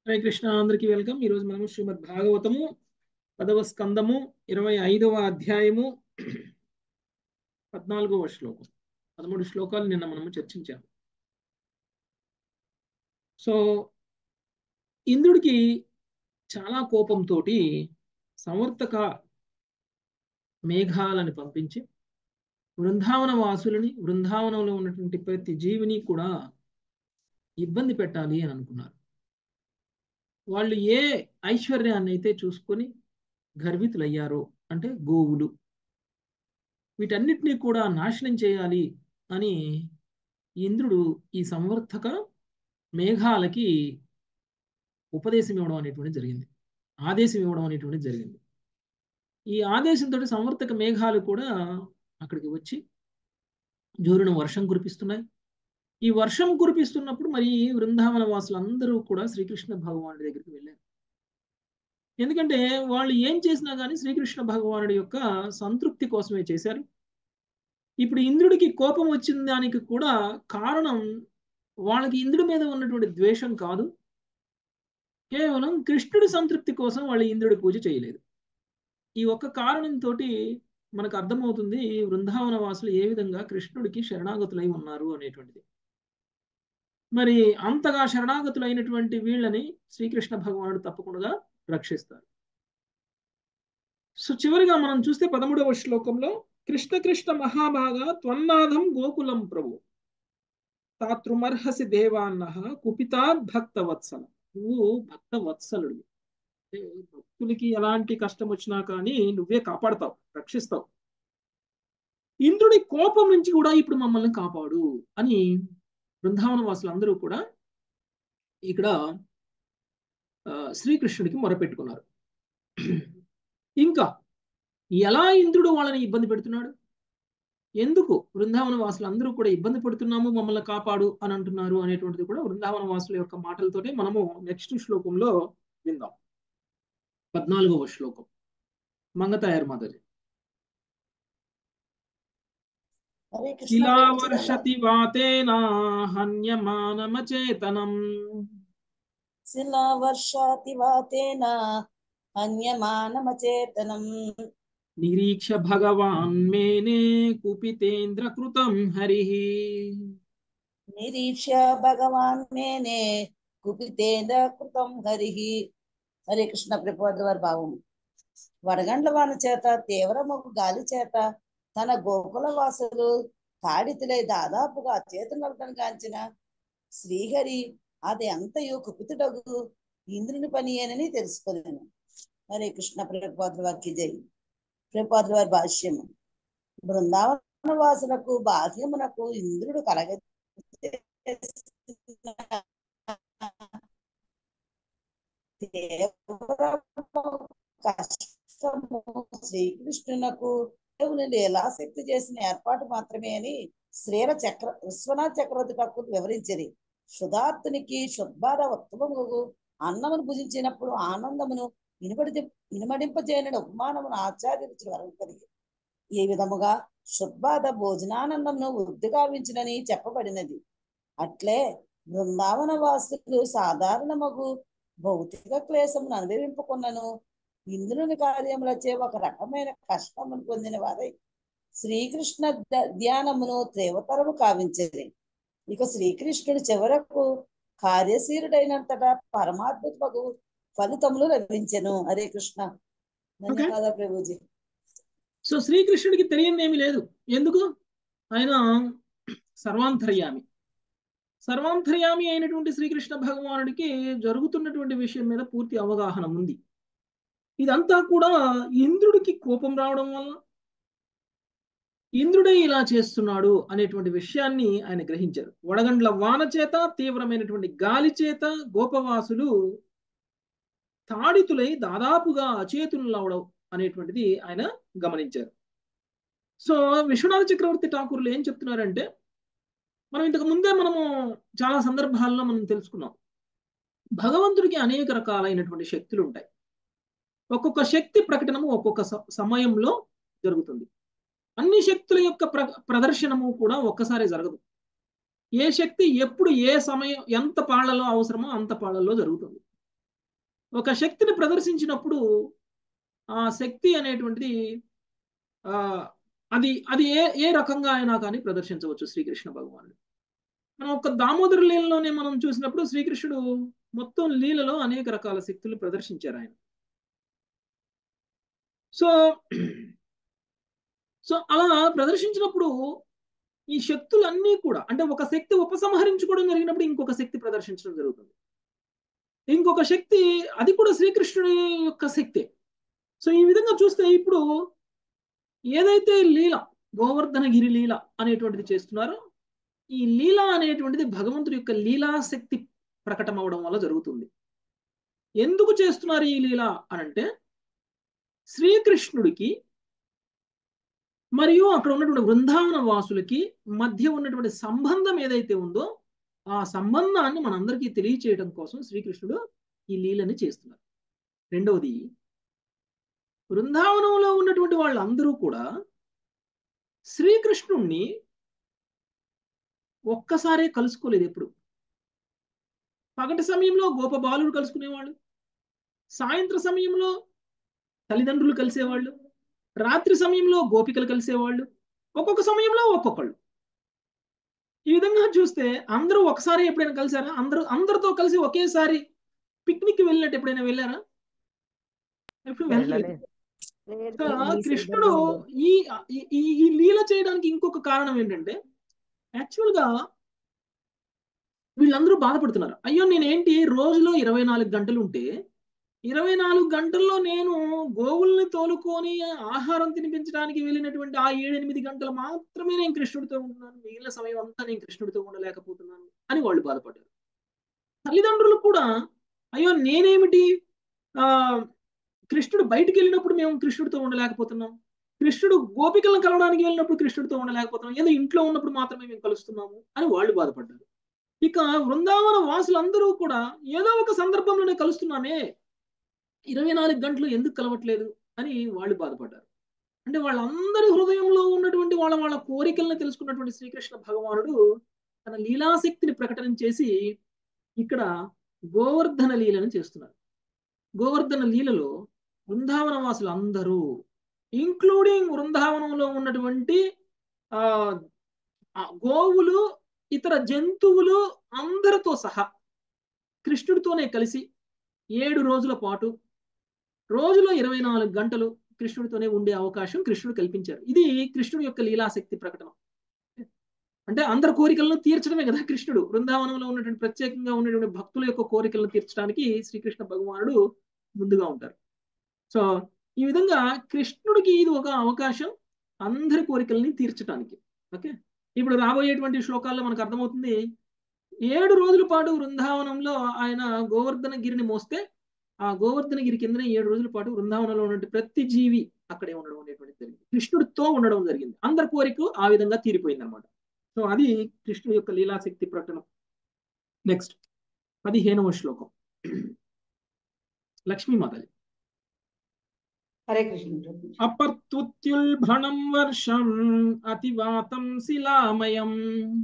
హరే కృష్ణ అందరికి వెల్కమ్ ఈరోజు మనము శ్రీమద్ భాగవతము పదవ స్కందము ఇరవై ఐదవ అధ్యాయము పద్నాలుగవ శ్లోకం పదమూడు శ్లోకాలు నిన్న మనము చర్చించాము సో ఇంద్రుడికి చాలా కోపంతో సంవర్తక మేఘాలను పంపించి బృందావన వాసులని బృందావనంలో ఉన్నటువంటి ప్రతి జీవిని కూడా ఇబ్బంది పెట్టాలి అని అనుకున్నారు వాళ్ళు ఏ ఐశ్వర్యాన్ని అయితే చూసుకొని గర్వితులయ్యారో అంటే గోవులు వీటన్నిటినీ కూడా నాశనం చేయాలి అని ఇంద్రుడు ఈ సంవర్ధక మేఘాలకి ఉపదేశం ఇవ్వడం అనేటువంటి జరిగింది ఆదేశం ఇవ్వడం అనేటువంటి జరిగింది ఈ ఆదేశంతో సంవర్తక మేఘాలు కూడా అక్కడికి వచ్చి జోరున వర్షం కురిపిస్తున్నాయి ఈ వర్షం కురిపిస్తున్నప్పుడు మరి వృందావన వాసులందరూ కూడా శ్రీకృష్ణ భగవానుడి దగ్గరికి వెళ్ళారు ఎందుకంటే వాళ్ళు ఏం చేసినా కానీ శ్రీకృష్ణ భగవానుడి యొక్క సంతృప్తి కోసమే చేశారు ఇప్పుడు ఇంద్రుడికి కోపం వచ్చిన దానికి కూడా కారణం వాళ్ళకి ఇంద్రుడి మీద ఉన్నటువంటి ద్వేషం కాదు కేవలం కృష్ణుడి సంతృప్తి కోసం వాళ్ళు ఇంద్రుడి పూజ చేయలేదు ఈ ఒక్క కారణంతో మనకు అర్థమవుతుంది వృందావన వాసులు ఏ విధంగా కృష్ణుడికి శరణాగతులై ఉన్నారు అనేటువంటిది మరి అంతగా శరణాగతులైనటువంటి వీళ్ళని శ్రీకృష్ణ భగవానుడు తప్పకుండా రక్షిస్తారు సో చివరిగా మనం చూస్తే పదమూడవ శ్లోకంలో కృష్ణ కృష్ణ మహాభాగ త్వన్నాథం గోకులం ప్రభు తాతృమర్హసి దేవాన్న కుపితాద్ భక్త వత్సల నువ్వు భక్త వత్సలుడు భక్తులకి ఎలాంటి కష్టం వచ్చినా కానీ నువ్వే కాపాడతావు రక్షిస్తావు ఇంద్రుడి కోపం నుంచి కూడా ఇప్పుడు మమ్మల్ని కాపాడు అని బృందావన వాసులందరూ కూడా ఇక్కడ శ్రీకృష్ణుడికి మొరపెట్టుకున్నారు ఇంకా ఎలా ఇంద్రుడు వాళ్ళని ఇబ్బంది పెడుతున్నాడు ఎందుకు బృందావన వాసులు అందరూ కూడా ఇబ్బంది పడుతున్నాము మమ్మల్ని కాపాడు అని అంటున్నారు అనేటువంటిది కూడా బృందావన వాసుల యొక్క మాటలతోనే మనము నెక్స్ట్ శ్లోకంలో విందాం పద్నాలుగవ శ్లోకం మంగతాయర్ మాతాజీ శిలావర్షతి వాతేనా హన్యమానమచేతనం శిలావర్షాతి వాతేన హన్యమానమచేతనం నిరీక్ష భగవాన్ మేనే కుపితేంద్ర కృతం హరి నిరీక్ష భగవాన్ మేనే కుపితేంద్ర కృతం హరి హరే కృష్ణ ప్రపోద్ర వారి భావము వడగండ్ల వాన చేత తీవ్రమగు గాలి చేత తన గోకుల వాసులు తాడితులై దాదాపుగా చేతునవ్వటం కాంచిన శ్రీహరి అది అంతయు కుపితుడగు ఇంద్రుని పని ఏనని తెలుసుకున్నాను హరే కృష్ణ ప్రపోద్ర వారికి జై ప్రపోద్ర వారి భాష్యము బృందావన వాసులకు బాహ్యమునకు ఇంద్రుడు కలగ కష్టము శ్రీకృష్ణునకు దేవుని లీలాశక్తి చేసిన ఏర్పాటు మాత్రమే అని శ్రీర చక్ర విశ్వనాథ్ చక్రవర్తి ఠాకూర్ వివరించింది శుధార్థునికి శుద్బాధ ఉత్తమము అన్నమును భుజించినప్పుడు ఆనందమును ఇనుమడి ఇనుమడింపజేయని ఉపమానమును ఆచార్యులు వరంకరిగి ఈ విధముగా శుద్బాధ భోజనానందమును వృద్ధి గావించునని చెప్పబడినది అట్లే బృందావన వాసులు సాధారణమగు భౌతిక క్లేశమును అనుభవింపుకున్నను ఇంద్రుని కార్యములచే ఒక రకమైన కష్టమును పొందిన వారై శ్రీకృష్ణ ధ్యానమును తీవ్రతరము కావించేది ఇక శ్రీకృష్ణుడు చివరకు కార్యశీరుడైనంతటా పరమాద్భుతకు ఫలితములు లభించెను హరే కృష్ణ ధన్యవాద ప్రభుజీ సో శ్రీకృష్ణుడికి తెలియని ఏమి లేదు ఎందుకు ఆయన సర్వాంతర్యామి సర్వాంతర్యామి అయినటువంటి శ్రీకృష్ణ భగవానుడికి జరుగుతున్నటువంటి విషయం మీద పూర్తి అవగాహన ఉంది ఇదంతా కూడా ఇంద్రుడికి కోపం రావడం వల్ల ఇంద్రుడే ఇలా చేస్తున్నాడు అనేటువంటి విషయాన్ని ఆయన గ్రహించారు వడగండ్ల వాన చేత తీవ్రమైనటువంటి గాలి చేత గోపవాసులు తాడితులై దాదాపుగా అచేతులు అవడం అనేటువంటిది ఆయన గమనించారు సో విశ్వనాథ చక్రవర్తి ఠాకూర్లు ఏం చెప్తున్నారంటే మనం ఇంతకు ముందే మనము చాలా సందర్భాల్లో మనం తెలుసుకున్నాం భగవంతుడికి అనేక రకాలైనటువంటి శక్తులు ఉంటాయి ఒక్కొక్క శక్తి ప్రకటనము ఒక్కొక్క సమయంలో జరుగుతుంది అన్ని శక్తుల యొక్క ప్ర ప్రదర్శనము కూడా ఒక్కసారి జరగదు ఏ శక్తి ఎప్పుడు ఏ సమయం ఎంత పాళ్లలో అవసరమో అంత పాళ్లలో జరుగుతుంది ఒక శక్తిని ప్రదర్శించినప్పుడు ఆ శక్తి అనేటువంటిది ఆ అది అది ఏ ఏ రకంగా అయినా కానీ ప్రదర్శించవచ్చు శ్రీకృష్ణ భగవానుడు మనం ఒక దామోదర లీలలోనే మనం చూసినప్పుడు శ్రీకృష్ణుడు మొత్తం లీలలో అనేక రకాల శక్తులు ప్రదర్శించారు ఆయన సో సో అలా ప్రదర్శించినప్పుడు ఈ శక్తులన్నీ కూడా అంటే ఒక శక్తి ఉపసంహరించుకోవడం జరిగినప్పుడు ఇంకొక శక్తి ప్రదర్శించడం జరుగుతుంది ఇంకొక శక్తి అది కూడా శ్రీకృష్ణుడి యొక్క శక్తి సో ఈ విధంగా చూస్తే ఇప్పుడు ఏదైతే లీల గోవర్ధనగిరి లీల అనేటువంటిది చేస్తున్నారో ఈ లీల అనేటువంటిది భగవంతుడి యొక్క లీలాశక్తి ప్రకటన అవడం వల్ల జరుగుతుంది ఎందుకు చేస్తున్నారు ఈ లీల అనంటే శ్రీకృష్ణుడికి మరియు అక్కడ ఉన్నటువంటి బృందావన వాసులకి మధ్య ఉన్నటువంటి సంబంధం ఏదైతే ఉందో ఆ సంబంధాన్ని మనందరికీ తెలియచేయడం కోసం శ్రీకృష్ణుడు ఈ లీలని చేస్తున్నారు రెండవది బృందావనంలో ఉన్నటువంటి వాళ్ళందరూ కూడా శ్రీకృష్ణుణ్ణి ఒక్కసారే కలుసుకోలేదు ఎప్పుడు పగటి సమయంలో గోప బాలుడు కలుసుకునేవాళ్ళు సాయంత్ర సమయంలో తల్లిదండ్రులు కలిసేవాళ్ళు రాత్రి సమయంలో గోపికలు కలిసేవాళ్ళు ఒక్కొక్క సమయంలో ఒక్కొక్కళ్ళు ఈ విధంగా చూస్తే అందరూ ఒకసారి ఎప్పుడైనా కలిసారా అందరూ అందరితో కలిసి ఒకేసారి పిక్నిక్ వెళ్ళినట్టు ఎప్పుడైనా వెళ్ళారా ఎప్పుడు వెళ్ళలేదు కృష్ణుడు ఈ ఈ లీల చేయడానికి ఇంకొక కారణం ఏంటంటే యాక్చువల్ గా వీళ్ళందరూ బాధపడుతున్నారు అయ్యో నేనేంటి రోజులో ఇరవై నాలుగు గంటలు ఉంటే ఇరవై నాలుగు గంటల్లో నేను గోవుల్ని తోలుకొని ఆహారం తినిపించడానికి వెళ్ళినటువంటి ఆ ఏడెనిమిది గంటలు మాత్రమే నేను కృష్ణుడితో ఉంటున్నాను మిగిలిన సమయం అంతా నేను కృష్ణుడితో ఉండలేకపోతున్నాను అని వాళ్ళు బాధపడ్డారు తల్లిదండ్రులు కూడా అయ్యో నేనేమిటి ఆ కృష్ణుడు బయటికి వెళ్ళినప్పుడు మేము కృష్ణుడితో ఉండలేకపోతున్నాం కృష్ణుడు గోపికలను కలవడానికి వెళ్ళినప్పుడు కృష్ణుడితో ఉండలేకపోతున్నాం ఏదో ఇంట్లో ఉన్నప్పుడు మాత్రమే మేము కలుస్తున్నాము అని వాళ్ళు బాధపడ్డారు ఇక వృందావన వాసులందరూ కూడా ఏదో ఒక సందర్భంలోనే కలుస్తున్నామే ఇరవై నాలుగు గంటలు ఎందుకు కలవట్లేదు అని వాళ్ళు బాధపడ్డారు అంటే వాళ్ళందరి హృదయంలో ఉన్నటువంటి వాళ్ళ వాళ్ళ కోరికలను తెలుసుకున్నటువంటి శ్రీకృష్ణ భగవానుడు తన లీలాశక్తిని ప్రకటన చేసి ఇక్కడ గోవర్ధన లీలను చేస్తున్నారు గోవర్ధన లీలలో బృందావన వాసులు అందరూ ఇంక్లూడింగ్ బృందావనంలో ఉన్నటువంటి ఆ గోవులు ఇతర జంతువులు అందరితో సహా కృష్ణుడితోనే కలిసి ఏడు రోజుల పాటు రోజులో ఇరవై నాలుగు గంటలు కృష్ణుడితోనే ఉండే అవకాశం కృష్ణుడు కల్పించారు ఇది కృష్ణుడి యొక్క లీలాశక్తి ప్రకటన అంటే అందరి కోరికలను తీర్చడమే కదా కృష్ణుడు బృందావనంలో ఉన్నటువంటి ప్రత్యేకంగా ఉన్నటువంటి భక్తుల యొక్క కోరికలను తీర్చడానికి శ్రీకృష్ణ భగవానుడు ముందుగా ఉంటారు సో ఈ విధంగా కృష్ణుడికి ఇది ఒక అవకాశం అందరి కోరికల్ని తీర్చడానికి ఓకే ఇప్పుడు రాబోయేటువంటి శ్లోకాల్లో మనకు అర్థమవుతుంది ఏడు రోజుల పాటు బృందావనంలో ఆయన గోవర్ధన గిరిని మోస్తే ఆ గోవర్ధన గిరి కిందనే ఏడు రోజుల పాటు బృందావనంలో ఉన్నటువంటి ప్రతి జీవి అక్కడే ఉండడం అనేటువంటి జరిగింది కృష్ణుడితో ఉండడం జరిగింది అందరి కోరిక ఆ విధంగా తీరిపోయింది అనమాట సో అది కృష్ణుడి యొక్క లీలాశక్తి ప్రకటన నెక్స్ట్ పదిహేనవ శ్లోకం లక్ష్మీమాతలి హరే కృష్ణ అపర్తుత్యుల్భణం వర్షం అతివాతం శిలామయం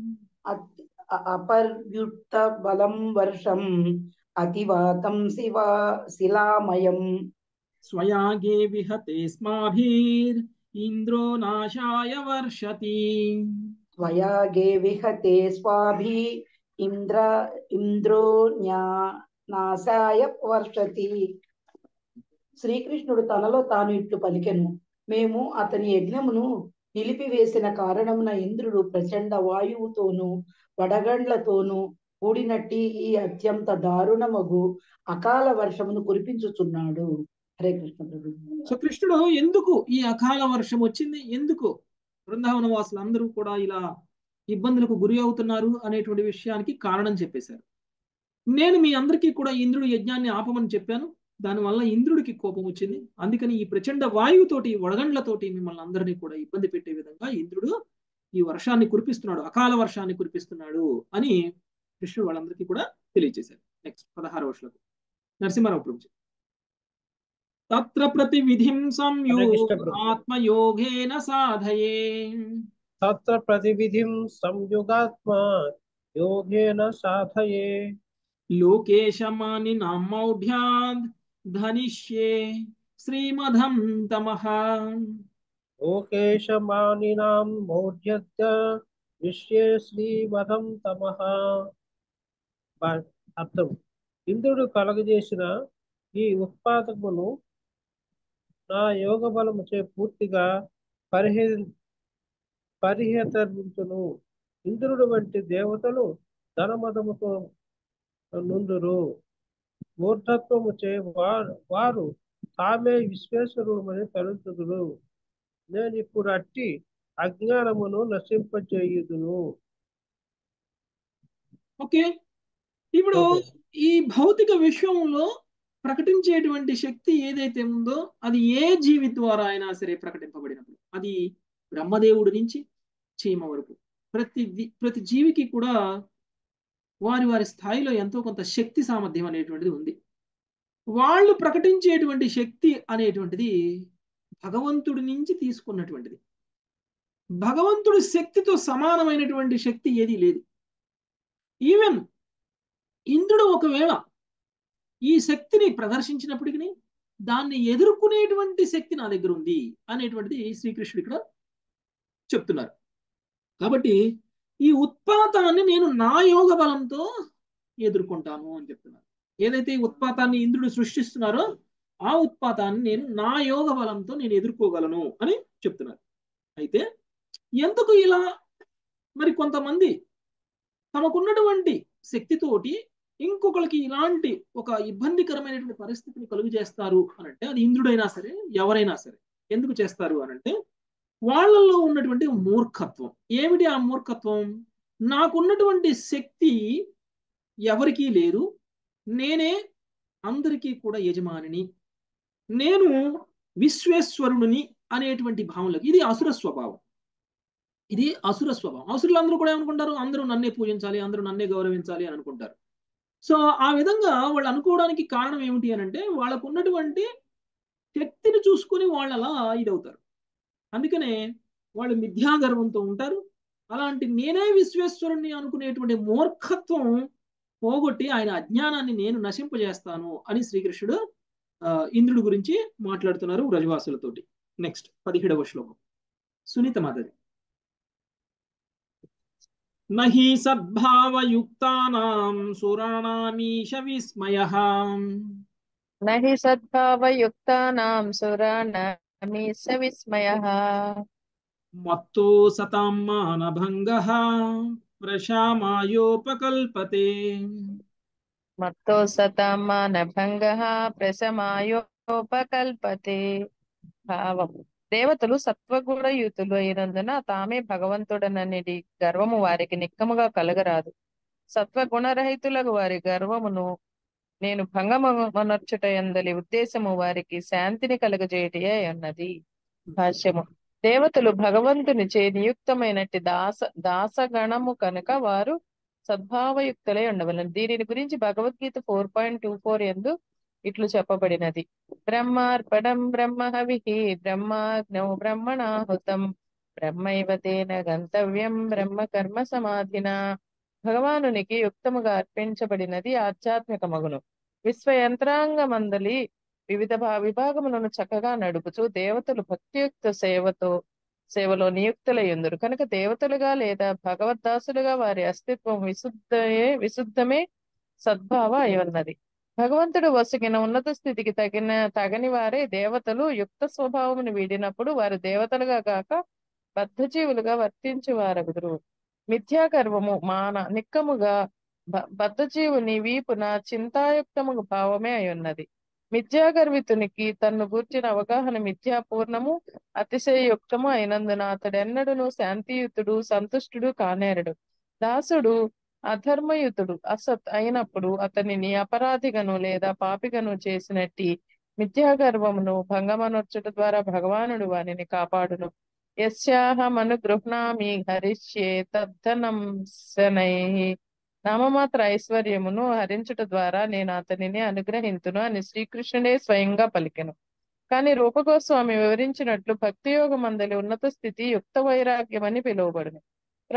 అపర్యుక్త బలం వర్షం అతివాతం శివ శిలామయం స్వయాగే విహతే స్మాభిర్ ఇంద్రో నాశాయ వర్షతి స్వయాగే విహతే స్వాభి ఇంద్ర ఇంద్రో న్యా నాశాయ వర్షతి శ్రీకృష్ణుడు తనలో తాను ఇట్లు పలికెను మేము అతని యజ్ఞమును నిలిపివేసిన కారణమున ఇంద్రుడు ప్రచండ వాయువుతోనూ వడగండ్లతోనూ కూడినట్టి ఈ అత్యంత దారుణమగు అకాల వర్షమును కురిపించుచున్నాడు హరే కృష్ణ ప్రభు సో కృష్ణుడు ఎందుకు ఈ అకాల వర్షం వచ్చింది ఎందుకు బృందావన వాసులు అందరూ కూడా ఇలా ఇబ్బందులకు గురి అవుతున్నారు అనేటువంటి విషయానికి కారణం చెప్పేశారు నేను మీ అందరికీ కూడా ఇంద్రుడు యజ్ఞాన్ని ఆపమని చెప్పాను దానివల్ల ఇంద్రుడికి కోపం వచ్చింది అందుకని ఈ ప్రచండ వాయువుతోటి వడగండ్లతోటి మిమ్మల్ని అందరినీ కూడా ఇబ్బంది పెట్టే విధంగా ఇంద్రుడు ఈ వర్షాన్ని కురిపిస్తున్నాడు అకాల వర్షాన్ని కురిపిస్తున్నాడు అని కృష్ణుడు వాళ్ళందరికీ కూడా తెలియజేశారు నెక్స్ట్ పదహారవ శ్లోకం నరసింహారావు ప్రభు తత్ర ప్రతి విధిం సంయోగ ఆత్మయోగేన సాధయే తత్ర ప్రతివిధిం సంయుగాత్మా యోగేన సాధయే లోకేశమాని నామౌఢ్యాద్ ధనిష్యే శ్రీమధం తమః లోకేశమానినాం మౌఢ్యత్య విశ్వే శ్రీవధం తమః బ- అర్థం ఇంద్రుడు కలగజేసిన ఈ ఉత్పాదకమును నా యోగ బలముచే పూర్తిగా పరిహే పరిహరించును ఇంద్రుడు వంటి దేవతలు ధనమదముతో నుందురు మూర్ధత్వముచే వారు వారు తామే విశ్వేశ్వరుడమని తలుచుదురు నేను ఇప్పుడు అట్టి అజ్ఞానమును నశింపజేయుదును ఓకే ఇప్పుడు ఓకే. ఈ భౌతిక విశ్వంలో ప్రకటించేటువంటి శక్తి ఏదైతే ఉందో అది ఏ జీవి ద్వారా అయినా సరే ప్రకటింపబడినప్పుడు అది బ్రహ్మదేవుడి నుంచి చీమ వరకు ప్రతి ది- ప్రతి జీవికి కూడా వారి వారి స్థాయిలో ఎంతో కొంత శక్తి సామర్థ్యం అనేటువంటిది ఉంది వాళ్ళు ప్రకటించేటువంటి శక్తి అనేటువంటిది భగవంతుడి నుంచి తీసుకున్నటువంటిది భగవంతుడి శక్తితో సమానమైనటువంటి శక్తి ఏదీ లేదు ఈవెన్ ఇంద్రుడు ఒకవేళ ఈ శక్తిని ప్రదర్శించినప్పటికీ దాన్ని ఎదుర్కొనేటువంటి శక్తి నా దగ్గర ఉంది అనేటువంటిది శ్రీకృష్ణుడు ఇక్కడ చెప్తున్నారు కాబట్టి ఈ ఉత్పాతాన్ని నేను నా యోగ బలంతో ఎదుర్కొంటాను అని చెప్తున్నారు ఏదైతే ఈ ఉత్పాతాన్ని ఇంద్రుడు సృష్టిస్తున్నారో ఆ ఉత్పాతాన్ని నేను నా యోగ బలంతో నేను ఎదుర్కోగలను అని చెప్తున్నారు అయితే ఎందుకు ఇలా మరి కొంతమంది తమకున్నటువంటి శక్తితోటి ఇంకొకరికి ఇలాంటి ఒక ఇబ్బందికరమైనటువంటి పరిస్థితిని కలుగు చేస్తారు అని అంటే అది ఇంద్రుడైనా సరే ఎవరైనా సరే ఎందుకు చేస్తారు అని అంటే వాళ్ళల్లో ఉన్నటువంటి మూర్ఖత్వం ఏమిటి ఆ మూర్ఖత్వం నాకున్నటువంటి శక్తి ఎవరికీ లేదు నేనే అందరికీ కూడా యజమానిని నేను విశ్వేశ్వరుడిని అనేటువంటి భావనలకు ఇది అసుర స్వభావం ఇది అసుర స్వభావం అసురులందరూ కూడా ఏమనుకుంటారు అందరూ నన్నే పూజించాలి అందరూ నన్నే గౌరవించాలి అని అనుకుంటారు సో ఆ విధంగా వాళ్ళు అనుకోవడానికి కారణం ఏమిటి అని అంటే వాళ్ళకు ఉన్నటువంటి శక్తిని చూసుకొని వాళ్ళు అలా ఇదవుతారు అందుకనే వాళ్ళు మిథ్యాగర్వంతో ఉంటారు అలాంటి నేనే విశ్వేశ్వరుణ్ణి అనుకునేటువంటి మూర్ఖత్వం పోగొట్టి ఆయన అజ్ఞానాన్ని నేను నశింపజేస్తాను అని శ్రీకృష్ణుడు ఆ, ఇంద్రుడి గురించి మాట్లాడుతున్నారు వ్రజవాసులతోటి నెక్స్ట్ పదిహేడవ శ్లోకం సునీత మాధవి నహి సద్భావయుక్తానాం సురాణామీశ విస్మయః न हि सद्भावयुक्तानां सुराणामीश विस्मयः మత్తో సతాం మానభంగః ప్రశామాయోపకల్పతే मत्तो सतां मानभङ्गः ప్రశమాయోపకల్పతే భావం దేవతలు సత్వగుణయుతులు అయినందున తామే భగవంతుడననిది గర్వము వారికి నిక్కముగా కలగరాదు సత్వగుణరహితులకు వారి గర్వమును నేను భంగమనర్చుట ఎందలి ఉద్దేశము వారికి శాంతిని కలగజేయటే అన్నది భాష్యము దేవతలు భగవంతుని చే నియుక్తమైనట్టి దాస దాసగణము కనుక వారు సద్భావయుక్తులై ఉండవలను దీనిని గురించి Bhagavad Gita four point two four ఎందు ఇట్లు చెప్పబడినది బ్రహ్మార్పణం బ్రహ్మ హవిః బ్రహ్మాగ్నౌ బ్రహ్మణాహుతం బ్రహ్మైవ తేన గంతవ్యం బ్రహ్మ కర్మ సమాధిన భగవానునికి యుక్తముగా అర్పించబడినది ఆధ్యాత్మిక మగును విశ్వ యంత్రాంగమందలి వివిధ భా- విభాగములను చక్కగా నడుపుచు దేవతలు భక్తియుక్త సేవతో సేవలో నియుక్తులయ్యుందురు కనుక దేవతలుగా లేదా భగవద్దాసులుగా వారి అస్తిత్వం విశుద్ధయే విశుద్ధమే సద్భావ అయి ఉన్నది భగవంతుడు వసగిన ఉన్నత స్థితికి తగిన తగని వారే దేవతలు యుక్త స్వభావమును వీడినప్పుడు వారు దేవతలుగా కాక బద్ధజీవులుగా వర్తించి వారగుదురు మిథ్యాగర్వము మాన నిక్కముగా బ- బద్ధజీవుని వీపున చింతాయుక్తము భావమే అయి ఉన్నది మిథ్యాగర్వితునికి తన్ను గూర్చిన అవగాహన మిథ్యాపూర్ణము అతిశయయుక్తము అయినందున అతడెన్నడును శాంతియుతుడు సంతుష్టుడు కానేరడు దాసుడు అధర్మయుతుడు అసత్ అయినప్పుడు అతనిని అపరాధిగను లేదా పాపిగను చేసినట్టి మిథ్యాగర్వమును భంగమనొచ్చుట ద్వారా భగవానుడు వానిని కాపాడును యస్యాహమనుగృహ్ణామి హరిష్యే తద్ధనం శనై నామమాత్ర ఐశ్వర్యమును హరించుట ద్వారా నేను అతనిని అనుగ్రహింతును అని శ్రీకృష్ణుడే స్వయంగా పలికెను కానీ రూపగోస్వామి వివరించినట్లు భక్తి యోగమందలి ఉన్నత స్థితి యుక్త వైరాగ్యం అని పిలువబడును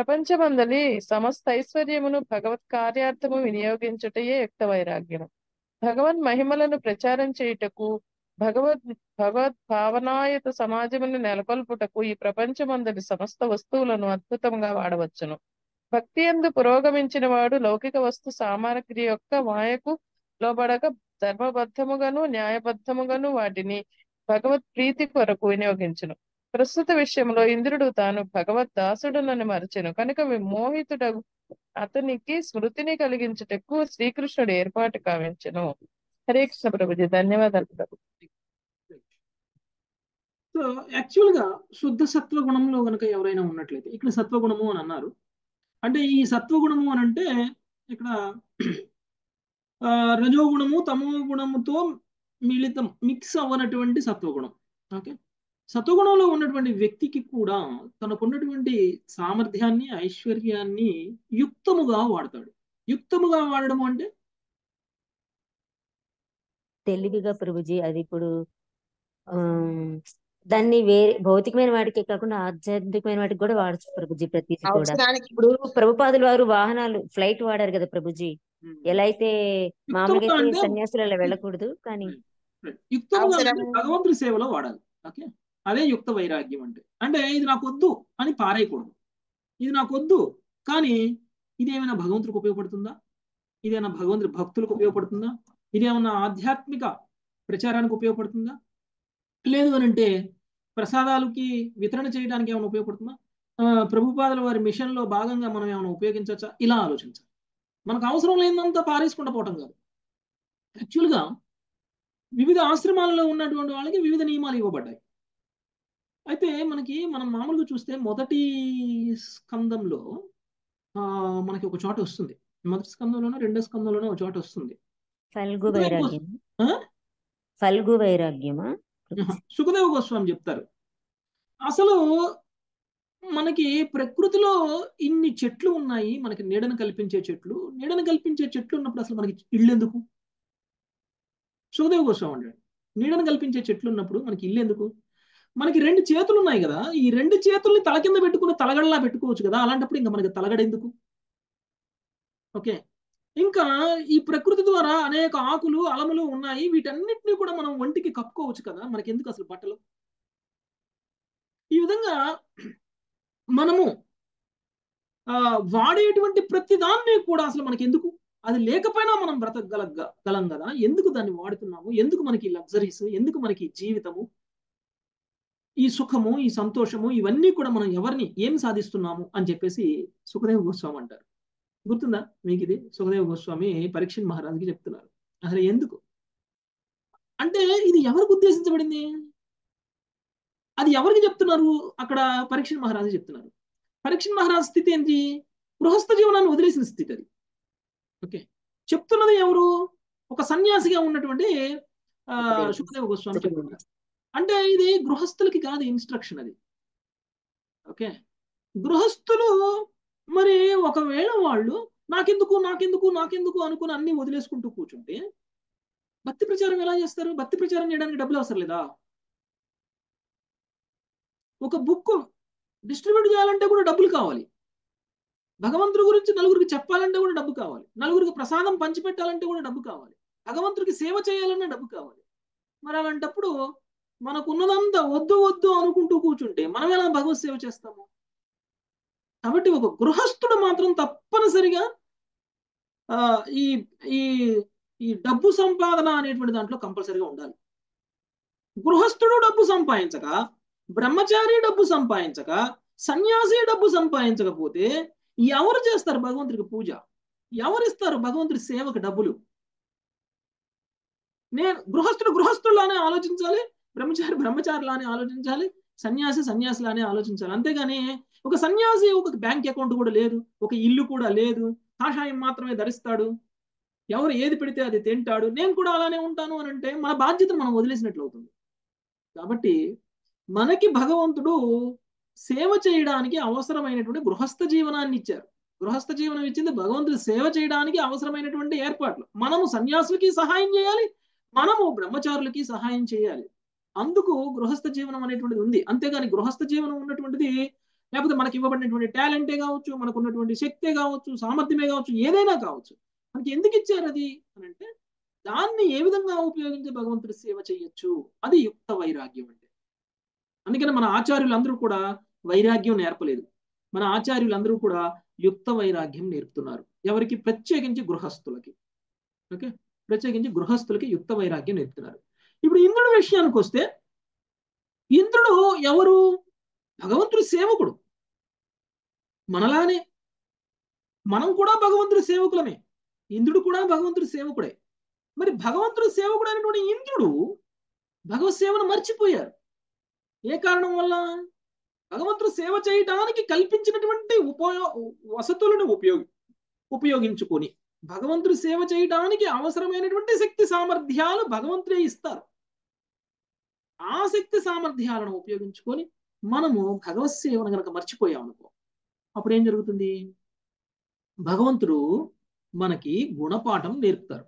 ప్రపంచమందలి సమస్త ఐశ్వర్యమును భగవత్ కార్యార్థము వినియోగించుటయే యుక్త వైరాగ్యము భగవన్ మహిమలను ప్రచారం చేయుటకు భగవద్ భగవద్ భావనాయుత సమాజమును నెలకొల్పుటకు ఈ ప్రపంచమందరి సమస్త వస్తువులను అద్భుతంగా వాడవచ్చును భక్తి ఎందు పురోగమించిన వాడు లౌకిక వస్తు సామాగ్రి యొక్క మాయకు లోబడక ధర్మబద్ధముగాను న్యాయబద్ధముగాను వాటిని భగవత్ ప్రీతి కొరకు వినియోగించును ప్రస్తుత విషయంలో ఇంద్రుడు తాను భగవద్ దాసుడునని మరచెను కనుక విమోహితుడు అతనికి స్మృతిని కలిగించుటకు శ్రీకృష్ణుడు ఏర్పాటు కావించెను హరే కృష్ణ ప్రభుజీ ధన్యవాదాలు ప్రభు సో యాక్చువల్ గా శుద్ధ సత్వ గుణంలో కనుక ఎవరైనా ఉన్నట్లయితే ఇక్కడ సత్వగుణము అని అన్నారు అంటే ఈ సత్వగుణము అని అంటే ఇక్కడ ఆ, రజోగుణము తమో గుణముతో మిళితం మిక్స్ అవ్వనటువంటి సత్వగుణం ఓకే సత్వగుణంలో ఉన్నటువంటి వ్యక్తికి కూడా తనకున్నటువంటి సామర్థ్యాన్ని ఐశ్వర్యాన్ని యుక్తముగా వాడతాడు యుక్తముగా వాడడం అంటే తెలివిగా ప్రభుజీ అది ఇప్పుడు ఆ దాన్ని వేరే భౌతికమైన వాటికే కాకుండా ఆధ్యాత్మికమైన వాటికి కూడా వాడచ్చు ప్రభుజీ ప్రతిదీ కూడా అవసరానికి ఇప్పుడు ప్రభుపాదుల వారు వాహనాలు ఫ్లైట్ వాడారు కదా ప్రభుజీ ఎలా అయితే మామూలుగా యుక్తముగా అయితే అంటే సన్యాసులు అలా వెళ్ళకూడదు కానీ యుక్తముగా అంటే అవసరం- భగవంతుడి సేవలో వాడాలి ఓకే అదే యుక్త వైరాగ్యం అంటే అంటే ఇది నాకు వద్దు అని పారేయకూడదు ఇది నాకు వద్దు కానీ ఇది ఏమైనా భగవంతుడికి ఉపయోగపడుతుందా ఇదేమైనా భగవంతుడి భక్తులకు ఉపయోగపడుతుందా ఇది ఏమైనా ఆధ్యాత్మిక ప్రచారానికి ఉపయోగపడుతుందా లేదు అని అంటే ప్రసాదాలకి వితరణ చేయడానికి ఏమైనా ఉపయోగపడుతుందా ఆ, ప్రభుపాదుల వారి మిషన్లో భాగంగా మనం ఏమైనా ఉపయోగించవచ్చా ఇలా ఆలోచించాలి మనకు అవసరం లేనంతా పారేసుకుంటూ పోవటం కాదు యాక్చువల్గా వివిధ ఆశ్రమాలలో ఉన్నటువంటి వాళ్ళకి వివిధ నియమాలు ఇవ్వబడ్డాయి అయితే మనకి మనం మామూలుగా చూస్తే మొదటి స్కందంలో ఆ, మనకి ఒక చోట వస్తుంది మొదటి స్కందంలోనో రెండో స్కందంలోనో ఒక చోట వస్తుంది ఫల్గు సుఖదేవ గోస్- వైరాగ్యం ఆ? ఫల్గు వైరాగ్యమా ఆహా. సుఖదేవ గోస్వామి చెప్తారు అసలు మనకి ప్రకృతిలో ఇన్ని చెట్లు ఉన్నాయి మనకి నీడను కల్పించే చెట్లు నీడను కల్పించే చెట్లు ఉన్నప్పుడు అసలు మనకి ఇల్లు ఎందుకు సుఖదేవ గోస్వామి అంటాడు నీడను కల్పించే చెట్లు ఉన్నప్పుడు మనకి ఇల్లు ఎందుకు మనకి రెండు చేతులు ఉన్నాయి కదా ఈ రెండు చేతుల్ని తల కింద పెట్టుకుని తలగడలా పెట్టుకోవచ్చు కదా అలాంటప్పుడు ఇంకా మనకి తలగడ ఎందుకు ఓకే ఇంకా ఈ ప్రకృతి ద్వారా అనేక ఆకులు అలములు ఉన్నాయి వీటన్నిటిని కూడా మనం ఒంటికి కప్పుకోవచ్చు కదా మనకి ఎందుకు అసలు బట్టలు ఈ విధంగా మనము ఆ, వాడేటువంటి ప్రతి దాన్ని కూడా అసలు మనకి ఎందుకు అది లేకపోయినా మనం బ్రతకగల గలం కదా ఎందుకు దాన్ని వాడుతున్నాము ఎందుకు మనకి లగ్జరీస్ ఎందుకు మనకి జీవితము ఈ సుఖము ఈ సంతోషము ఇవన్నీ కూడా మనం ఎవరిని ఏం సాధిస్తున్నాము అని చెప్పేసి సుఖదేవ గోస్వామి అంటారు గుర్తుందా మీకు ఇది సుఖదేవ గోస్వామి పరీక్షణ్ మహారాజుకి చెప్తున్నారు అసలు ఎందుకు అంటే ఇది ఎవరికి ఉద్దేశించబడింది అది ఎవరికి చెప్తున్నారు అక్కడ పరీక్షణ్ మహారాజు చెప్తున్నారు పరీక్షణ్ మహారాజు స్థితి ఏంటి గృహస్థ జీవనాన్ని వదిలేసిన స్థితి అది ఓకే చెప్తున్నది ఎవరు ఒక సన్యాసిగా ఉన్నటువంటి ఆ, సుఖదేవ. సుఖదేవ గోస్వామి సుఖదేవ. చెప్తున్నారు అంటే ఇది గృహస్థులకి కాదు ఇన్స్ట్రక్షన్ అది ఓకే గృహస్థులు మరి ఒకవేళ వాళ్ళు నాకెందుకు నాకెందుకు నాకెందుకు అనుకుని అన్ని వదిలేసుకుంటూ కూర్చుంటే భక్తి ప్రచారం ఎలా చేస్తారు భక్తి ప్రచారం చేయడానికి డబ్బులు అవసరం లేదా ఒక బుక్ డిస్ట్రిబ్యూట్ చేయాలంటే కూడా డబ్బులు కావాలి భగవంతుడి గురించి నలుగురికి చెప్పాలంటే కూడా డబ్బు కావాలి నలుగురికి ప్రసాదం పంచిపెట్టాలంటే కూడా డబ్బు కావాలి భగవంతుడికి సేవ చేయాలన్నా డబ్బు కావాలి మరి అలాంటప్పుడు మనకున్నదంతా వద్దు వద్దు అనుకుంటూ కూర్చుంటే మనం ఎలా భగవత్ సేవ చేస్తాము కాబట్టి ఒక గృహస్థుడు మాత్రం తప్పనిసరిగా ఆ, ఈ ఈ ఈ డబ్బు సంపాదన అనేటువంటి దాంట్లో కంపల్సరిగా ఉండాలి గృహస్థుడు డబ్బు సంపాదించక బ్రహ్మచారి డబ్బు సంపాదించక సన్యాసి డబ్బు సంపాదించకపోతే ఎవరు చేస్తారు భగవంతుడికి పూజ ఎవరిస్తారు భగవంతుడి సేవకు డబ్బులు నేను గృహస్థుడు గృహస్థుల్లానే ఆలోచించాలి బ్రహ్మచారి బ్రహ్మచారిలానే ఆలోచించాలి సన్యాసి సన్యాసిలానే ఆలోచించాలి అంతేగాని ఒక సన్యాసి ఒక బ్యాంక్ అకౌంట్ కూడా లేదు ఒక ఇల్లు కూడా లేదు కాషాయం మాత్రమే ధరిస్తాడు ఎవరు ఏది పెడితే అది తింటాడు నేను కూడా అలానే ఉంటాను అని అంటే మన బాధ్యతను మనం వదిలేసినట్లు అవుతుంది కాబట్టి మనకి భగవంతుడు సేవ చేయడానికి అవసరమైనటువంటి గృహస్థ జీవనాన్ని ఇచ్చారు గృహస్థ జీవనం ఇచ్చింది భగవంతుడు సేవ చేయడానికి అవసరమైనటువంటి ఏర్పాట్లు మనము సన్యాసులకి సహాయం చేయాలి మనము బ్రహ్మచారులకి సహాయం చేయాలి అందుకు గృహస్థ జీవనం అనేటువంటిది ఉంది అంతేగాని గృహస్థ జీవనం ఉన్నటువంటిది లేకపోతే మనకి ఇవ్వబడినటువంటి టాలెంటే కావచ్చు మనకు ఉన్నటువంటి శక్తే కావచ్చు సామర్థ్యమే కావచ్చు ఏదైనా కావచ్చు మనకి ఎందుకు ఇచ్చారు అది అని అంటే దాన్ని ఏ విధంగా ఉపయోగించి భగవంతుడి సేవ చేయొచ్చు అది యుక్త వైరాగ్యం అంటే అందుకని మన ఆచార్యులందరూ కూడా వైరాగ్యం నేర్పలేదు మన ఆచార్యులందరూ కూడా యుక్త వైరాగ్యం నేర్పుతున్నారు ఎవరికి ప్రత్యేకించి గృహస్థులకి ఓకే ప్రత్యేకించి గృహస్థులకి యుక్త వైరాగ్యం నేర్పుతున్నారు ఇప్పుడు ఇంద్రుడి విషయానికి వస్తే ఇంద్రుడు ఎవరు భగవంతుడి సేవకుడు మనలానే మనం కూడా భగవంతుడి సేవకులమే ఇంద్రుడు కూడా భగవంతుడి సేవకుడే మరి భగవంతుడి సేవకుడు అయినటువంటి ఇంద్రుడు భగవత్ సేవను మర్చిపోయారు ఏ కారణం వల్ల భగవంతుడు సేవ చేయడానికి కల్పించినటువంటి ఉపయో వసతులను ఉపయోగి ఉపయోగించుకొని భగవంతుడు సేవ చేయడానికి అవసరమైనటువంటి శక్తి సామర్థ్యాలు భగవంతుడే ఇస్తారు ఆ శక్తి సామర్థ్యాలను ఉపయోగించుకొని మనము భగవత్ సేవను గనక మర్చిపోయాం అనుకో అప్పుడు ఏం జరుగుతుంది భగవంతుడు మనకి గుణపాఠం నేర్పుతారు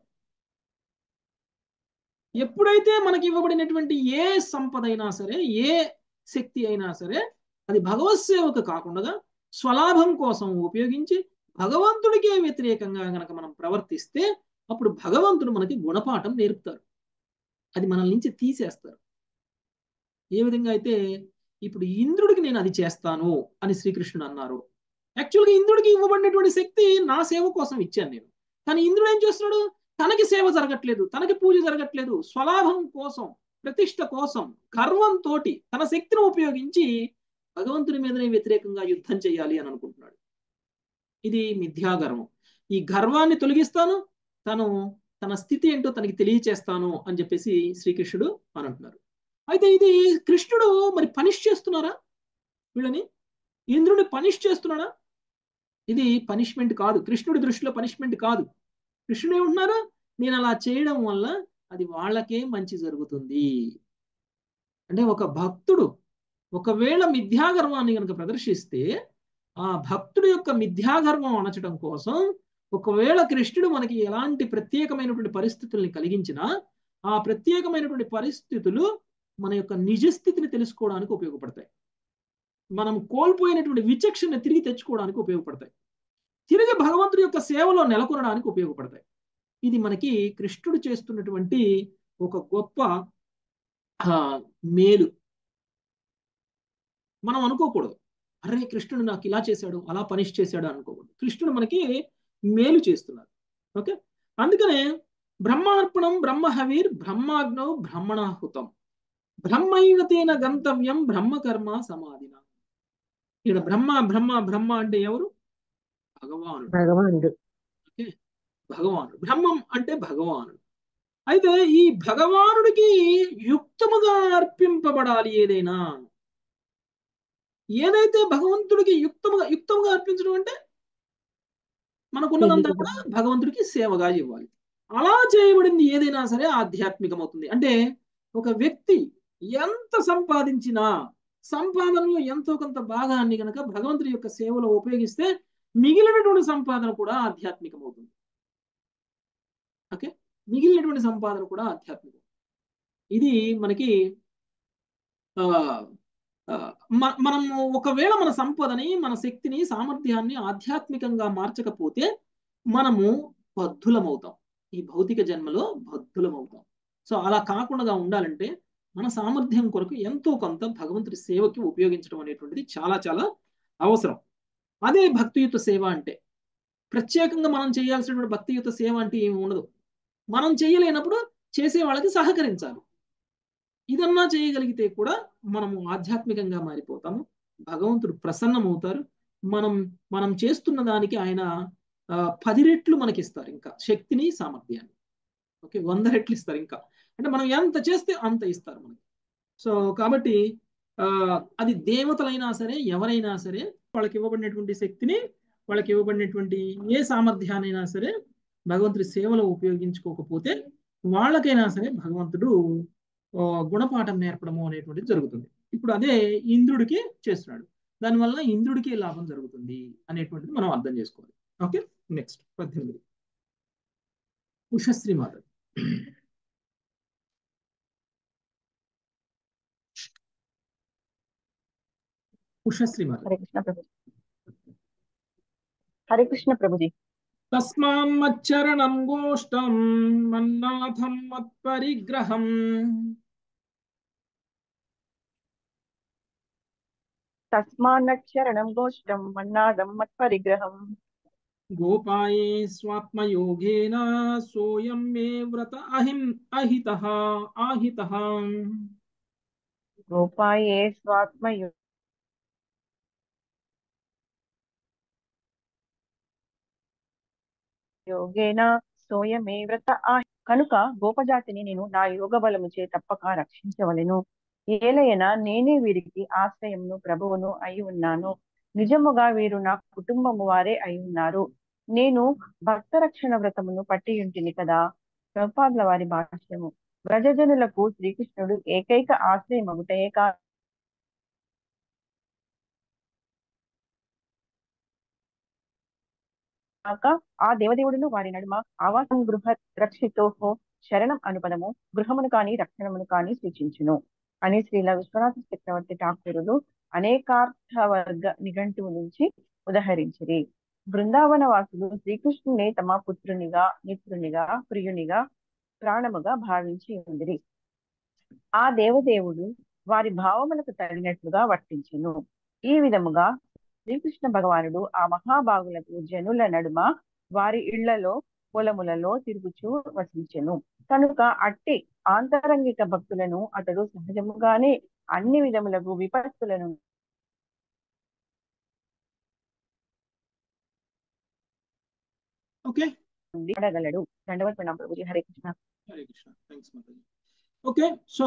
ఎప్పుడైతే మనకి ఇవ్వబడినటువంటి ఏ సంపద అయినా సరే ఏ శక్తి అయినా సరే అది భగవత్ సేవకు కాకుండా స్వలాభం కోసం ఉపయోగించి భగవంతుడికే వ్యతిరేకంగా గనక మనం ప్రవర్తిస్తే అప్పుడు భగవంతుడు మనకి గుణపాఠం నేర్పుతారు అది మనల్ నుంచి తీసేస్తారు ఏ విధంగా అయితే ఇప్పుడు ఇంద్రుడికి నేను అది చేస్తాను అని శ్రీకృష్ణుడు అన్నారు యాక్చువల్గా ఇంద్రుడికి ఇవ్వబడినటువంటి శక్తి నా సేవ కోసం ఇచ్చాను నేను కానీ ఇంద్రుడు ఏం చేస్తున్నాడు తనకి సేవ జరగట్లేదు తనకి పూజ జరగట్లేదు స్వలాభం కోసం ప్రతిష్ట కోసం గర్వంతో తన శక్తిని ఉపయోగించి భగవంతుని మీదనే వ్యతిరేకంగా యుద్ధం చేయాలి అని అనుకుంటున్నాడు ఇది మిథ్యాగర్వం ఈ గర్వాన్ని తొలగిస్తాను తను తన స్థితి ఏంటో తనకి తెలియచేస్తాను అని చెప్పేసి శ్రీకృష్ణుడు అని అంటున్నారు అయితే ఇది కృష్ణుడు మరి పనిష్ చేస్తున్నారా వీళ్ళని ఇంద్రుడిని పనిష్ చేస్తున్నాడా ఇది పనిష్మెంట్ కాదు కృష్ణుడి దృష్టిలో పనిష్మెంట్ కాదు కృష్ణుడు ఏమంటున్నారు నేను అలా చేయడం వల్ల అది వాళ్ళకే మంచి జరుగుతుంది అంటే ఒక భక్తుడు ఒకవేళ మిథ్యాగర్వాన్ని కనుక ప్రదర్శిస్తే ఆ భక్తుడి యొక్క మిథ్యాగర్వం అణచడం కోసం ఒకవేళ కృష్ణుడు మనకి ఎలాంటి ప్రత్యేకమైనటువంటి పరిస్థితుల్ని కలిగించినా ఆ ప్రత్యేకమైనటువంటి పరిస్థితులు మన యొక్క నిజస్థితిని తెలుసుకోవడానికి ఉపయోగపడతాయి మనం కోల్పోయినటువంటి విచక్షణ తిరిగి తెచ్చుకోవడానికి ఉపయోగపడతాయి తిరిగి భగవంతుడి యొక్క సేవలో నెలకొనడానికి ఉపయోగపడతాయి ఇది మనకి కృష్ణుడు చేస్తున్నటువంటి ఒక గొప్ప మేలు మనం అనుకోకూడదు అరే కృష్ణుడు నాకు ఇలా చేశాడు అలా పనిష్ చేశాడు అనుకోకూడదు కృష్ణుడు మనకి మేలు చేస్తున్నారు ఓకే అందుకనే బ్రహ్మార్పణం బ్రహ్మహవీర్ బ్రహ్మాగ్నౌ బ్రహ్మణాహుతం బ్రహ్మైవతేన గంతవ్యం బ్రహ్మకర్మ సమాధిన ఇక్కడ బ్రహ్మ బ్రహ్మ బ్రహ్మ అంటే ఎవరు భగవానుడు భగవానుడు ఓకే భగవానుడు బ్రహ్మం అంటే భగవానుడు అయితే ఈ భగవానుడికి యుక్తముగా అర్పింపబడాలి ఏదైనా ఏదైతే భగవంతుడికి యుక్తముగా యుక్తముగా అర్పించడం అంటే మనకున్నదంతా కూడా భగవంతుడికి సేవగా ఇవ్వాలి అలా చేయబడింది ఏదైనా సరే ఆధ్యాత్మికం అవుతుంది అంటే ఒక వ్యక్తి ఎంత సంపాదించినా సంపాదనలో ఎంతో కొంత భాగాన్ని కనుక భగవంతుడి యొక్క సేవలో ఉపయోగిస్తే మిగిలినటువంటి సంపాదన కూడా ఆధ్యాత్మికం అవుతుంది ఓకే మిగిలినటువంటి సంపాదన కూడా ఆధ్యాత్మికం ఇది మనకి మనం ఒకవేళ మన సంపదని మన శక్తిని సామర్థ్యాన్ని ఆధ్యాత్మికంగా మార్చకపోతే మనము బద్ధులమవుతాం ఈ భౌతిక జన్మలో బద్ధులమవుతాం సో అలా కాకుండా ఉండాలంటే మన సామర్థ్యం కొరకు ఎంతో కొంత భగవంతుడి సేవకి ఉపయోగించడం అనేటువంటిది చాలా చాలా అవసరం అదే భక్తియుత సేవ అంటే ప్రత్యేకంగా మనం చేయాల్సినటువంటి భక్తియుత సేవ అంటే ఏమి ఉండదు మనం చేయలేనప్పుడు చేసే వాళ్ళకి సహకరించాలి ఇదన్నా చేయగలిగితే కూడా మనము ఆధ్యాత్మికంగా మారిపోతాము భగవంతుడు ప్రసన్నమవుతారు మనం మనం చేస్తున్న దానికి ఆయన పది రెట్లు మనకి ఇస్తారు ఇంకా శక్తిని సామర్థ్యాన్ని ఓకే వంద రెట్లు ఇస్తారు ఇంకా అంటే మనం ఎంత చేస్తే అంత ఇస్తారు మనకి సో కాబట్టి అది దేవతలైనా సరే ఎవరైనా సరే వాళ్ళకి ఇవ్వబడినటువంటి శక్తిని వాళ్ళకి ఇవ్వబడినటువంటి ఏ సామర్థ్యానైనా సరే భగవంతుడి సేవలో ఉపయోగించుకోకపోతే వాళ్ళకైనా సరే భగవంతుడు గుణపాఠం నేర్పడము అనేటువంటిది జరుగుతుంది ఇప్పుడు అదే ఇంద్రుడికి చేస్తున్నాడు దానివల్ల ఇంద్రుడికి లాభం జరుగుతుంది అనేటువంటిది మనం అర్థం చేసుకోవాలి ఓకే నెక్స్ట్ పద్దెనిమిది ఉషశ్రీ మాత ఉషశ్రీ మాత హరే కృష్ణ ప్రభు హరే కృష్ణ ప్రభుజీ తస్మాన్మచ్చరణం గోష్టం మన్నాథం మత్పరిగ్రహం తస్మాన్నక్షరణం గోష్టం మన్నాదం మత్పరిగ్రహం గోపాయే స్వాత్మయోగేన సోయం మే వ్రత అహిం అహితః ఆహితః గోపాయే స్వాత్మయు యోగేన సోయమే వ్రత ఆహి కనుక గోపజాతిని నేను నా యోగ బలముచే తప్పక రక్షించవలెను ఏలయన నేనే వీరికి ఆశ్రయమును ప్రభువును అయి ఉన్నాను నిజముగా వీరు నా కుటుంబము వారే అయి ఉన్నారు నేను భక్త రక్షణ వ్రతమును పట్టి ఉంటిని కదా ప్రభుపాదుల వారి భాష్యము వ్రజజనులకు శ్రీకృష్ణుడు ఏకైక ఆశ్రయమగుటయే కా కాక ఆ దేవదేవుడును వారి నడుమ ఆవాసం గృహ రక్షితోహో శరణం అనుపదము గృహమును కాని రక్షణమును కాని సూచించును అని శ్రీల విశ్వనాథ చక్రవర్తి ఠాకూరులు అనేకార్థ వర్గ నిఘంటువు నుంచి ఉదహరించిరి బృందావన వాసులు శ్రీకృష్ణుని తమ పుత్రునిగా మిత్రునిగా ప్రియునిగా ప్రాణముగా భావించి ఉందిరి ఆ దేవదేవుడు వారి భావములకు తగినట్లుగా వర్తించెను ఈ విధముగా శ్రీకృష్ణ భగవానుడు ఆ మహాభాగులకు జనుల నడుమ వారి ఇళ్లలో పొలములలో తిరుగుచూ వసించెను కనుక అట్టి ఆంతరంగిక భక్తులను అతడు సహజముగానే అన్ని విధములకు విపత్తులను ఓకే నుండి అడగలడు దండవత్ ప్రణామ ప్రభుజీ హరే కృష్ణ హరే కృష్ణ థ్యాంక్స్ మాతాజీ ఓకే సో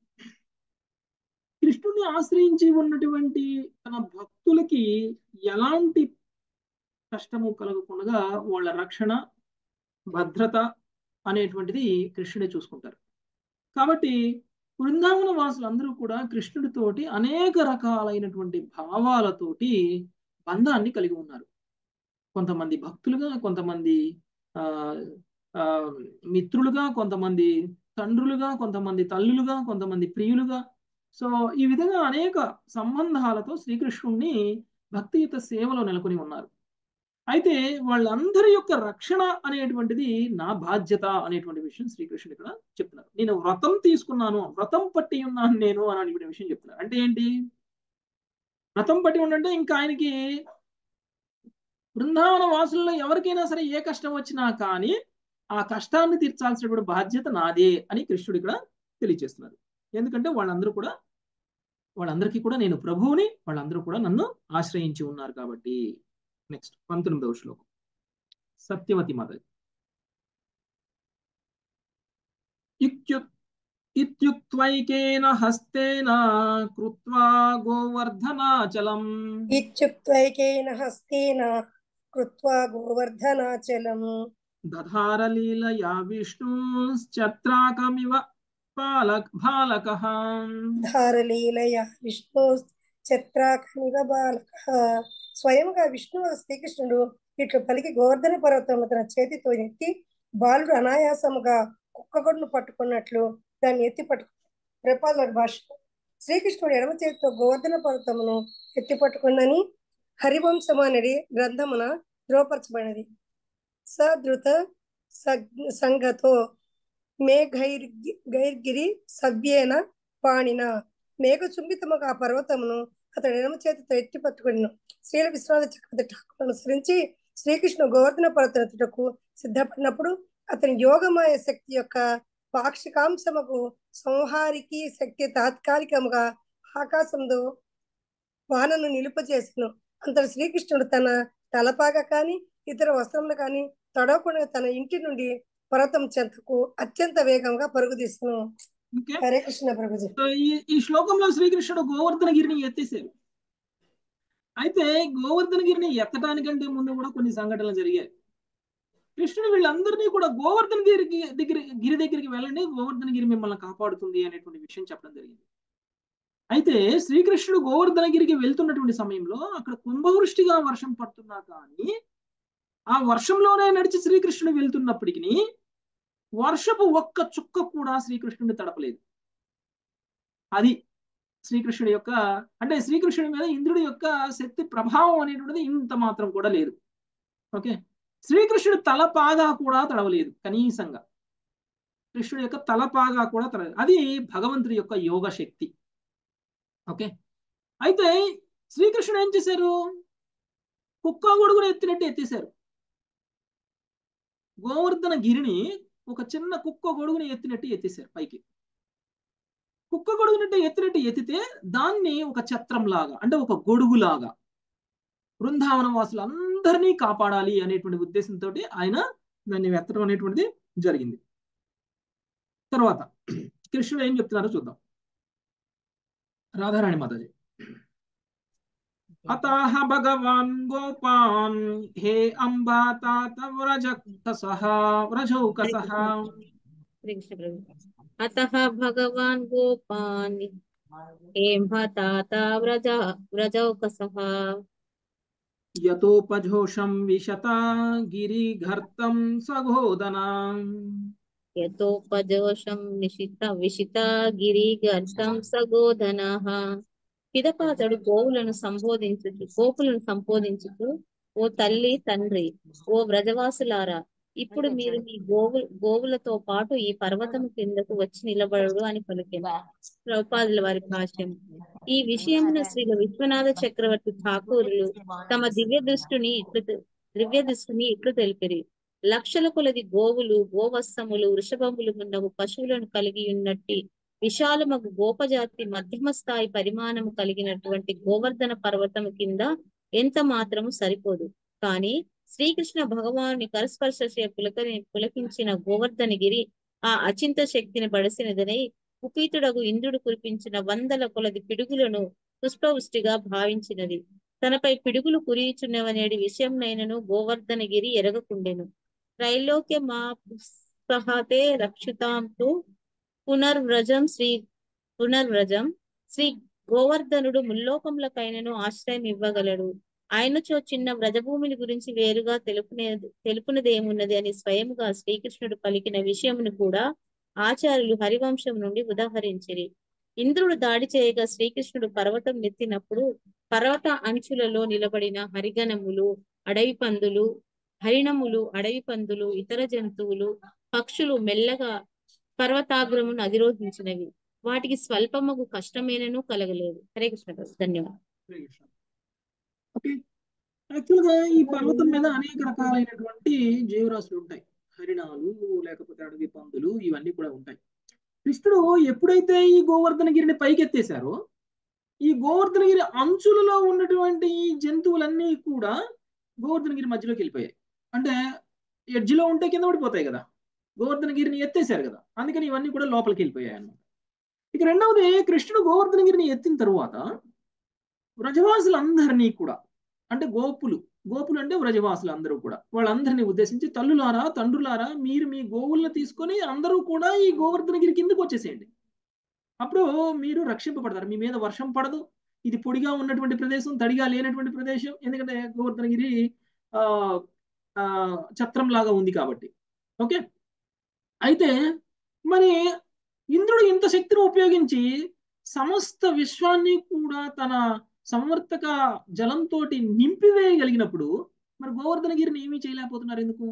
కృష్ణుని ఆశ్రయించి ఉన్నటువంటి తన భక్తులకి ఎలాంటి కష్టము కలగకుండా వాళ్ళ రక్షణ భద్రత అనేటువంటిది కృష్ణుడే చూసుకుంటారు కాబట్టి బృందావన వాసులందరూ కూడా కృష్ణుడితోటి అనేక రకాలైనటువంటి భావాలతోటి బంధాన్ని కలిగి ఉన్నారు కొంతమంది భక్తులుగా కొంతమంది ఆ ఆ మిత్రులుగా కొంతమంది తండ్రులుగా కొంతమంది తల్లులుగా కొంతమంది ప్రియులుగా సో ఈ విధంగా అనేక సంబంధాలతో శ్రీకృష్ణుణ్ణి భక్తియుత సేవలో నెలకొని ఉన్నారు అయితే వాళ్ళందరి యొక్క రక్షణ అనేటువంటిది నా బాధ్యత అనేటువంటి విషయం శ్రీకృష్ణుడు ఇక్కడ చెప్తున్నారు నేను వ్రతం తీసుకున్నాను వ్రతం పట్టి ఉన్నాను నేను అనేటువంటి విషయం చెప్తున్నారు అంటే ఏంటి వ్రతం పట్టి ఉండంటే ఇంకా ఆయనకి బృందావన వాసుల్లో ఎవరికైనా సరే ఏ కష్టం వచ్చినా కానీ ఆ కష్టాన్ని తీర్చాల్సినటువంటి బాధ్యత నాదే అని కృష్ణుడు ఇక్కడ తెలియజేస్తున్నారు ఎందుకంటే వాళ్ళందరూ కూడా వాళ్ళందరికీ కూడా నేను ప్రభువుని వాళ్ళందరూ కూడా నన్ను ఆశ్రయించి ఉన్నారు కాబట్టి నెక్స్ట్ పంతొమ్మిదవ శ్లోకం సత్యవతి మాత ఇత్యుక్త్వైకేన హస్తేన కృత్వా గోవర్ధనాచలం ఇత్యుక్త్వైకేన హస్తేన కృత్వా గోవర్ధనాచలం దధారలీలయా విష్ణుశ్చత్రాకమివ బాలక్ బాలకః ధారలీలయ విష్ణు చత్రాకమివ బాలక స్వయంగా విష్ణువు శ్రీకృష్ణుడు ఇట్లు పలికి గోవర్ధన పర్వతము తన చేతితో ఎత్తి బాలుడు అనాయాసముగా కుక్కగొడ్ను పట్టుకున్నట్లు దాన్ని ఎత్తి పట్టు ప్రపాల భాష శ్రీకృష్ణుడు ఎడమ చేతితో గోవర్ధన పర్వతమును ఎత్తి పట్టుకున్నని హరివంశం అనేది గ్రంథమున ధృవపరచబడినది సధృత సంగతో మే గైర్ గైర్గిరి సవ్యేన పాణిన మేఘ చుంబితముగా ఆ పర్వతమును అతడు ఎడమ చేతితో ఎత్తి పట్టుకుని శ్రీల విశ్వనాథ చక్రవర్తి ఠాకూర్ అనుసరించి శ్రీకృష్ణ గోవర్ధన పర్వతకు సిద్ధపడినప్పుడు అతని యోగమాయ శక్తి యొక్క పాక్షికాంశముకు సంహారికి శక్తి తాత్కాలికముగా ఆకాశంలో వానను నిలుపజేసను అంతటి శ్రీకృష్ణుడు తన తలపాగ కాని ఇతర వస్త్రములు కాని తడవకుండా తన ఇంటి నుండి పర్వతం చెంతకు అత్యంత వేగంగా పరుగు తీస్తును ఓకే హరే కృష్ణ ప్రభుజీ సో ఈ ఈ శ్లోకంలో శ్రీకృష్ణుడు గోవర్ధనగిరిని ఎత్తేసారు అయితే గోవర్ధనగిరిని ఎత్తడానికంటే ముందు కూడా కొన్ని సంఘటనలు జరిగాయి కృష్ణుడు వీళ్ళందరినీ కూడా గోవర్ధన గిరికి దగ్గర గిరి దగ్గరికి వెళ్ళండి గోవర్ధనగిరి మిమ్మల్ని కాపాడుతుంది అనేటువంటి విషయం చెప్పడం జరిగింది అయితే శ్రీకృష్ణుడు గోవర్ధనగిరికి వెళ్తున్నటువంటి సమయంలో అక్కడ కుంభవృష్టిగా వర్షం పడుతున్నా కానీ ఆ వర్షంలోనే నడిచి శ్రీకృష్ణుడు వెళ్తున్నప్పటికీ వర్షపు ఒక్క చుక్క కూడా శ్రీకృష్ణుడిని తడపలేదు అది శ్రీకృష్ణుడి యొక్క అంటే శ్రీకృష్ణుడి మీద ఇంద్రుడి యొక్క శక్తి ప్రభావం అనేటువంటిది ఇంత మాత్రం కూడా లేదు ఓకే శ్రీకృష్ణుడు తలపాగా కూడా తడవలేదు కనీసంగా కృష్ణుడి యొక్క తలపాగా కూడా తడవలేదు అది భగవంతుడి యొక్క యోగ శక్తి ఓకే అయితే శ్రీకృష్ణుడు ఏం చేశారు కుక్క గొడుగును ఎత్తినట్టు ఎత్తేశారు గోవర్ధన గిరిని ఒక చిన్న కుక్క గొడుగుని ఎత్తినట్టు ఎత్తేశారు పైకి కుక్క గొడుగునట్టు ఎత్తినట్టు ఎత్తితే దాన్ని ఒక ఛత్రం లాగా అంటే ఒక గొడుగులాగా బృందావన వాసులందరినీ కాపాడాలి అనేటువంటి ఉద్దేశంతో ఆయన దాన్ని ఎత్తడం అనేటువంటిది జరిగింది తర్వాత కృష్ణుడు ఏం చెప్తున్నారో చూద్దాం రాధారాణి మాతాజీ అతః భగవాన్ గోపాన్ హే అంబా తాత వ్రజకసః వ్రజౌకసః శ్రీకృష్ణ ప్రభు అతః భగవాన్ గోపాన్ ఏం తాత వ్రజ వ్రజౌకసః యతోపజోషం విశత గిరిఘర్తం సగోదనాం యతోపజోషం నిశిత విశిత గిరిగర్తం సగోధనః పిదపాతడు గోవులను సంబోధించుచు గోపులను సంబోధించుచు ఓ తల్లి తండ్రి ఓ వ్రజవాసులారా ఇప్పుడు మీరు మీ గోవు గోవులతో పాటు ఈ పర్వతము కిందకు వచ్చి నిలబడు అని పలికిన ప్రభుపాదుల వారి భాష్యం ఈ విషయమున శ్రీల విశ్వనాథ చక్రవర్తి ఠాకూరులు తమ దివ్య దృష్టిని ఇట్లు దివ్య దృష్టిని ఇట్లు తెలిపిరి లక్షల కొలది గోవులు గోవత్సములు వృషభములు మున్నగు పశువులను కలిగి ఉన్నట్టి విశాలమగు గోపజాతి మధ్యమ స్థాయి పరిమాణము కలిగినటువంటి గోవర్ధన పర్వతము కింద ఎంత మాత్రము సరిపోదు కానీ శ్రీకృష్ణ భగవానుని కరస్పర్శ చే పులకని పులకించిన గోవర్ధనగిరి ఆ అచింత శక్తిని బడసినదనై కుపీతుడగు ఇంద్రుడు కురిపించిన వందల కొలది పిడుగులను పుష్పవృష్టిగా భావించినది తనపై పిడుగులు కురియుచున్నవనేది విషయంనైనను గోవర్ధనగిరి ఎరగకుండెను త్రైలోక్య మా పుస్తహతే రక్షితాంతు పునర్వ్రజం శ్రీ పునర్వ్రజం శ్రీ గోవర్ధనుడు ముల్లోకములకైనను ఆశ్రయం ఇవ్వగలడు ఆయనచో చిన్న వ్రజభూమిని గురించి వేరుగా తెలుపునే తెలుపునదేమున్నది అని స్వయముగా శ్రీకృష్ణుడు పలికిన విషయమును కూడా ఆచార్యులు హరివంశం నుండి ఉదాహరించిరి ఇంద్రుడు దాడి చేయగా శ్రీకృష్ణుడు పర్వతం నెత్తినప్పుడు పర్వత అంచులలో నిలబడిన హరిగణములు అడవి పందులు హరిణములు అడవి పందులు ఇతర జంతువులు పక్షులు మెల్లగా పర్వతాగ్రమును అధిరోహించినవి వాటికి స్వల్పమగు కష్టమేనను కలగలేదు హరే కృష్ణ ధన్యవాదాలు ఓకే యాక్చువల్ గా ఈ పర్వతం మీద అనేక రకాలైనటువంటి జీవరాశులు ఉంటాయి హరిణాలు లేకపోతే అడవి పందులు ఇవన్నీ కూడా ఉంటాయి కృష్ణుడు ఎప్పుడైతే ఈ గోవర్ధనగిరిని పైకెత్తేశారో ఈ గోవర్ధనగిరి అంచులలో ఉన్నటువంటి ఈ జంతువులన్నీ కూడా గోవర్ధనగిరి మధ్యలోకి వెళ్ళిపోయాయి అంటే ఎడ్జిలో ఉంటే కింద పడిపోతాయి కదా గోవర్ధనగిరిని ఎత్తేసారు కదా అందుకని ఇవన్నీ కూడా లోపలికి వెళ్ళిపోయాయి అన్నమాట ఇక రెండవది కృష్ణుడు గోవర్ధనగిరిని ఎత్తిన తరువాత వ్రజవాసులందరినీ కూడా అంటే గోపులు గోపులు అంటే వ్రజవాసులు అందరూ కూడా వాళ్ళందరినీ ఉద్దేశించి తల్లులారా తండ్రులారా మీరు మీ గోవులను తీసుకొని అందరూ కూడా ఈ గోవర్ధనగిరి కిందకు వచ్చేసేయండి అప్పుడు మీరు రక్షింపబడతారు మీ మీద వర్షం పడదు ఇది పొడిగా ఉన్నటువంటి ప్రదేశం తడిగా లేనటువంటి ప్రదేశం ఎందుకంటే గోవర్ధనగిరి ఆ ఆ ఛత్రం లాగా ఉంది కాబట్టి ఓకే అయితే మరి ఇంద్రుడు ఇంత శక్తిని ఉపయోగించి సమస్త విశ్వాన్ని కూడా తన సంవర్తక జలంతో నింపివేయగలిగినప్పుడు మరి గోవర్ధనగిరిని ఏమీ చేయలేకపోతున్నారు ఎందుకు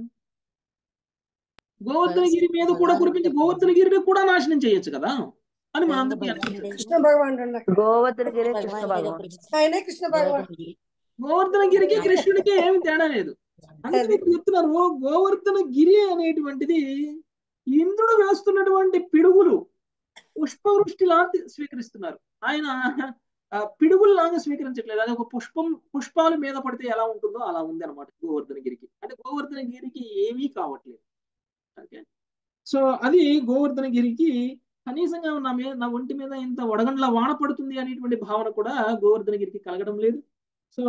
గోవర్ధనగిరి మీద కూడా కురిపించి గోవర్ధనగిరిని కూడా నాశనం చేయొచ్చు కదా అని మనందరికీ అనిపించదు కృష్ణ భగవానుడు అన్నారు గోవర్ధనగిరి కృష్ణ భగవాన్ ఆయనే కృష్ణ భగవాన్ గోవర్ధనగిరికి కృష్ణుడికి ఏమి తేడా లేదు అందుకని ఇక్కడ చెప్తున్నారు గోవర్ధనగిరి అనేటువంటిది ఇంద్రుడు వేస్తున్నటువంటి పిడుగులు పుష్పవృష్టిలా స్వీకరిస్తున్నారు ఆయన పిడుగుల్లాగా స్వీకరించట్లేదు అది ఒక పుష్పం పుష్పాలు మీద పడితే ఎలా ఉంటుందో అలా ఉంది అనమాట గోవర్ధనగిరికి అంటే గోవర్ధనగిరికి ఏమీ కావట్లేదు ఓకే సో అది గోవర్ధనగిరికి కనీసంగా నా మీద నా ఒంటి మీద ఇంత వడగండ్ల వాన పడుతుంది అనేటువంటి భావన కూడా గోవర్ధనగిరికి కలగడం లేదు సో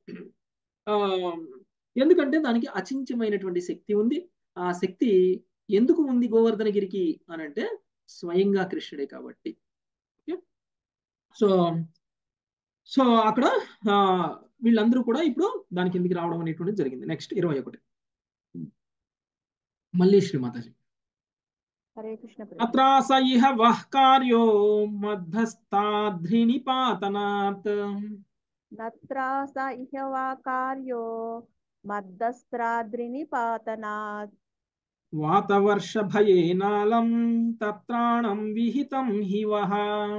ఆ ఎందుకంటే దానికి అచించమైనటువంటి శక్తి ఉంది ఆ శక్తి ఎందుకు ఉంది గోవర్ధనగిరికి అని అంటే స్వయంగా కృష్ణుడే కాబట్టి ఓకే సో సో అక్కడ వీళ్ళందరూ కూడా ఇప్పుడు దాని కిందికి రావడం అనేటువంటిది జరిగింది నెక్స్ట్ ఇరవై ఒకటి మళ్ళీ శ్రీమాతాజీ హరే కృష్ణ అత్రాస ఇహ వః కార్యో మధ్యస్థాధ్రినిపాతనాత్ నత్రాస ఇహ వా కార్యో మద్దస్త్రాద్రినిపాతనాత్ వాతవర్ష భయేనాలం తత్రాణం విహితం హివః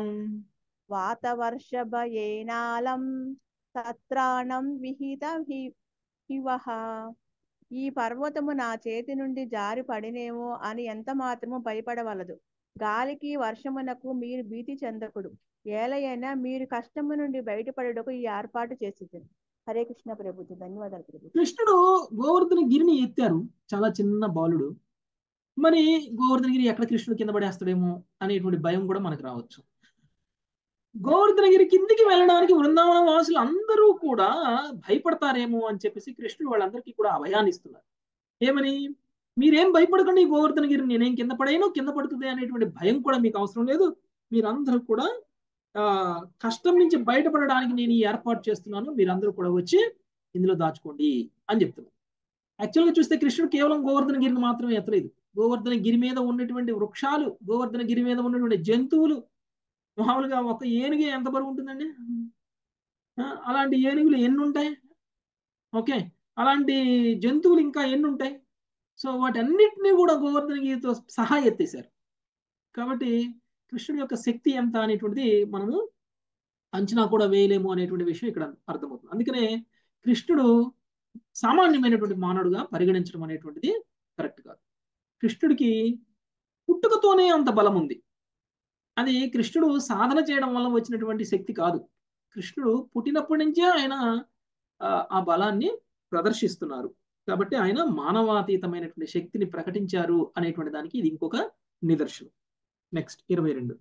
వాతవర్షభయేనాలం తత్రాణం విహిత హి- హివః ఈ పర్వతము నా చేతి నుండి జారి పడినేమో అని ఎంత మాత్రము భయపడవలదు గాలికి వర్షమునకు మీరు భీతి చెందకుడు ఏలయైనా మీరు కష్టము నుండి బయటపడుటకు ఈ ఏర్పాటు చేసింది హరే కృష్ణ ప్రభుజీ ధన్యవాదాలు ప్రభు కృష్ణుడు గోవర్ధన గిరిని ఎత్తారు చాలా చిన్న బాలుడు మరి గోవర్ధన గిరి ఎక్కడ కృష్ణుడు కింద పడేస్తాడేమో అనేటువంటి భయం కూడా మనకు రావచ్చు గోవర్ధన గిరి కిందికి వెళ్ళడానికి బృందావన వాసులు అందరూ కూడా భయపడతారేమో అని చెప్పేసి కృష్ణుడు వాళ్ళందరికీ కూడా అభయాన్ని ఇస్తున్నారు ఏమని మీరేం భయపడకండి ఈ గోవర్ధన గిరి నేనేం కింద పడేను కింద పడుతుంది అనేటువంటి భయం కూడా మీకు అవసరం లేదు మీరందరూ కూడా ఆ కష్టం నుంచి బయటపడడానికి నేను ఈ ఏర్పాటు చేస్తున్నాను మీరందరూ కూడా వచ్చి ఇందులో దాచుకోండి అని చెప్తున్నారు యాక్చువల్గా చూస్తే కృష్ణుడు కేవలం గోవర్ధన గిరిని మాత్రమే ఎత్తలేదు గోవర్ధన గిరి మీద ఉన్నటువంటి వృక్షాలు గోవర్ధన గిరి మీద ఉన్నటువంటి జంతువులు మామూలుగా ఒక ఏనుగు ఎంత బరువు ఉంటుందండి ఆ, అలాంటి ఏనుగులు ఎన్ని ఉంటాయి ఓకే అలాంటి జంతువులు ఇంకా ఎన్ని ఉంటాయి సో వాటన్నిటినీ కూడా గోవర్ధన గిరితో సహా ఎత్తేసారు కాబట్టి కృష్ణుడి యొక్క శక్తి ఎంత అనేటువంటిది మనము అంచనా కూడా వేయలేము అనేటువంటి విషయం ఇక్కడ అర్థమవుతుంది అందుకనే కృష్ణుడు సామాన్యమైనటువంటి మానవుడుగా పరిగణించడం అనేటువంటిది కరెక్ట్ కాదు కృష్ణుడికి పుట్టుకతోనే అంత బలం ఉంది అది కృష్ణుడు సాధన చేయడం వల్ల వచ్చినటువంటి శక్తి కాదు కృష్ణుడు పుట్టినప్పటి నుంచే ఆయన ఆ, ఆ బలాన్ని ప్రదర్శిస్తున్నారు కాబట్టి ఆయన మానవాతీతమైనటువంటి శక్తిని ప్రకటించారు అనేటువంటి దానికి ఇది ఇంకొక నిదర్శనం నెక్స్ట్ ఇరవై రెండు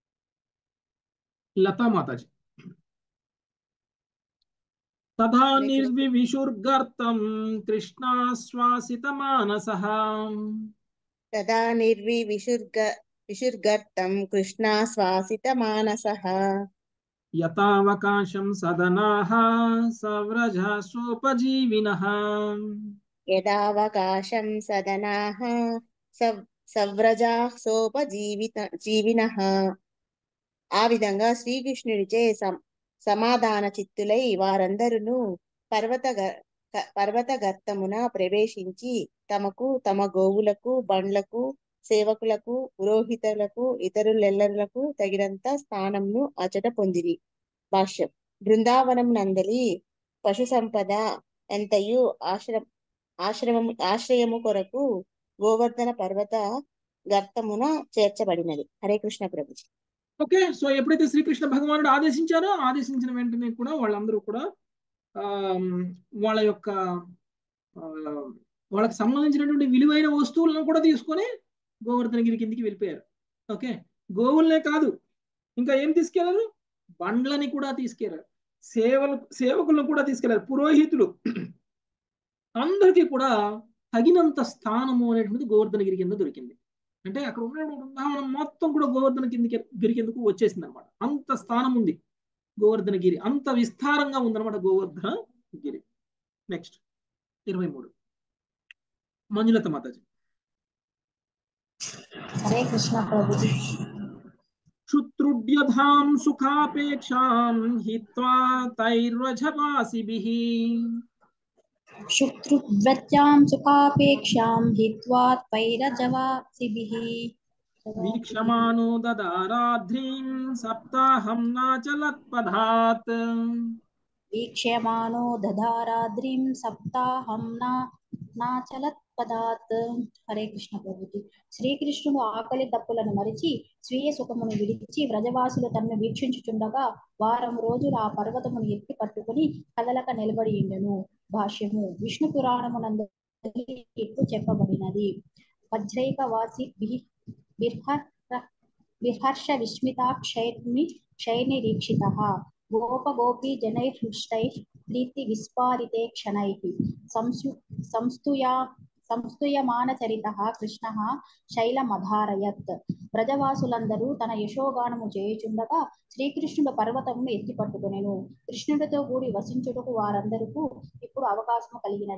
లతా మాతాజీ తథా నిర్వివిషుర్గర్తం కృష్ణాశ్వాసిత మానస తదా నిర్వి విశుర్గ విశుర్గర్తం కృష్ణాశ్వాసితమానసः యథావకాశం సదనాః సవ్రజసోపజీవినః యదావకాశం సదనాః సవ్ సవ్రజాః సోపజీవిత జీవినః ఆ విధంగా శ్రీకృష్ణుడిచే సం సమాధాన చిత్తులై వారందరూ పర్వత గ- క- పర్వత గర్తమున ప్రవేశించి తమకు తమ గోవులకు బండ్లకు సేవకులకు పురోహితులకు ఇతరులెల్లరులకు తగినంత స్థానంను అచట పొందిరి భాష్యం బృందావనం నందలి పశు సంపద ఎంతయు ఆశ్రమ ఆశ్రమము ఆశ్రయము కొరకు గోవర్ధన పర్వత గర్తమున చేర్చబడినది హరే కృష్ణ ప్రభుజీ ఓకే సో ఎప్పుడైతే శ్రీకృష్ణ భగవానుడు ఆదేశించారో ఆదేశించిన వెంటనే కూడా వాళ్ళందరూ కూడా ఆ వాళ్ళ యొక్క ఆ, వాళ్ళకి సంబంధించినటువంటి విలువైన వస్తువులను కూడా తీసుకొని గోవర్ధనగిరి కిందికి వెళ్ళిపోయారు ఓకే గోవులనే కాదు ఇంకా ఏం తీసుకెళ్లారు బండ్లని కూడా తీసుకెళ్లారు సేవలు సేవకులను కూడా తీసుకెళ్లారు పురోహితులు అందరికీ కూడా తగినంత స్థానము అనేటువంటిది గోవర్ధనగిరి కింద దొరికింది అంటే అక్కడ ఉన్న బృందావనం మొత్తం కూడా గోవర్ధన కిందకి గిరి కిందకు వచ్చేసింది అనమాట అంత స్థానం ఉంది గోవర్ధన గిరి అంత విస్తారంగా ఉందన్నమాట గోవర్ధన గిరి నెక్స్ట్ ఇరవై మూడు మంజులత మాతాజీ హరే కృష్ణ ప్రభుజీ క్షుత్రుడ్యధాం సుఖాపేక్షాం హిత్వా తైర్వజపాసిభిః శుక్రుద్వత్యాం సుఖాపేక్షాం హిత్వా త్వైరజవాసిభిः వీక్షమానో దదారాధ్రీం సప్తాహం నాచలత్పదాత్ వీక్ష్యమానో దధారాద్రిం సప్తాహం నా నాచలత్పదాత్ హరే కృష్ణ ప్రభుజీ శ్రీకృష్ణుడు ఆకలి తప్పులను మరిచి స్వీయ సుఖమును విడిచి వ్రజవాసులు తనను వీక్షించుచుండగా వారం రోజులు ఆ పర్వతమును ఎత్తి పట్టుకుని కదలక నిలబడి ఉండెను భాష్యము విష్ణు పురాణమునందు ఇట్లు చెప్పబడినది వజ్రైక వాసి విహి- బిర్హర్ బిర్హర్ష విస్మితాక్షైర్మి క్షైర్నిరీక్షిత గోప గోపీ జనైర్హృష్టై ప్రీతి విస్ఫారితే క్షణై సంసు సంస్తుయా సంస్తుయమానచరిత కృష్ణ శైలమధారయత్ బ్రజవాసులందరూ తన యశోగానము చేయుచుండగా శ్రీకృష్ణుడు పర్వతమును ఎత్తి పట్టుకొనెను కృష్ణుడితో కూడి వసించుటకు వారందరకు ఇప్పుడు అవకాశము కలిగినది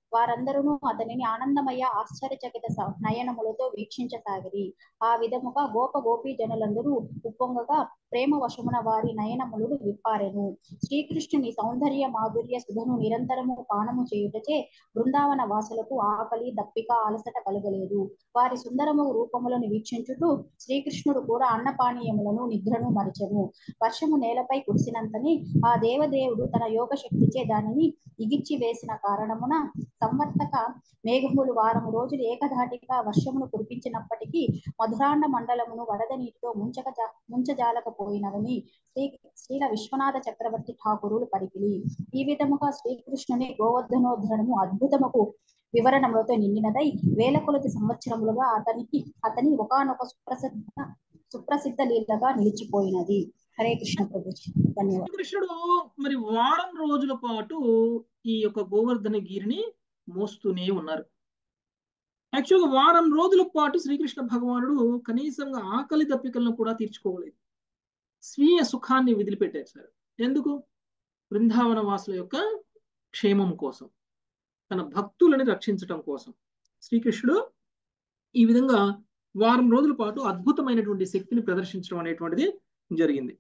వారందరూ అతనిని ఆనందమయ ఆశ్చర్యచకిత స- నయనములతో వీక్షించసాగిరి ఆ విధముగా గోప గోపీ జనులందరూ ఉప్పొంగగా ప్రేమ వశమున వారి నయనములు విప్పారెను శ్రీకృష్ణుని సౌందర్య మాధుర్య సుధను నిరంతరము పానము చేయుటచే బృందావన వాసులకు ఆకలి దప్పిక అలసట కలుగలేదు వారి సుందరము రూపములను వీక్షించుటూ శ్రీకృష్ణుడు కూడా అన్నపానీయములను నిద్రను మరిచెను వర్షము నేలపై కురిసినంతని ఆ దేవదేవుడు తన యోగ శక్తిచే దానిని ఇగిచ్చి వేసిన కారణమున సంవర్తక మేఘములు వారము రోజులు ఏకధాటిగా వర్షమును కురిపించినప్పటికీ మధురాండ మండలమును వరద నీటితో ముంచక జా- ముంచజాలకపోయినవని శ్రీ శ్రీల విశ్వనాథ చక్రవర్తి ఠాకూరులు పలికిలి ఈ విధముగా శ్రీకృష్ణుని గోవర్ధనోద్ధరణము అద్భుతముకు వివరణములతో నిండినదై వేల కొలది సంవత్సరములుగా అతనికి అతని ఒకానొక సుప్రసిద్ధ సుప్రసిద్ధ లీలగా నిలిచిపోయినది హరే కృష్ణ ప్రభుజీ ధన్యవాదాలు కృష్ణుడు మరి వారం రోజుల పాటు ఈ యొక్క గోవర్ధన గిరిని మోస్తూనే ఉన్నారు యాక్చువల్గా వారం రోజుల పాటు శ్రీకృష్ణ భగవానుడు కనీసంగా ఆకలి దప్పికలను కూడా తీర్చుకోలేదు స్వీయ సుఖాన్ని వదిలిపెట్టారు సార్ ఎందుకు బృందావన వాసుల యొక్క క్షేమం కోసం తన భక్తులని రక్షించటం కోసం శ్రీకృష్ణుడు ఈ విధంగా వారం రోజుల పాటు అద్భుతమైనటువంటి శక్తిని ప్రదర్శించడం అనేటువంటిది జరిగింది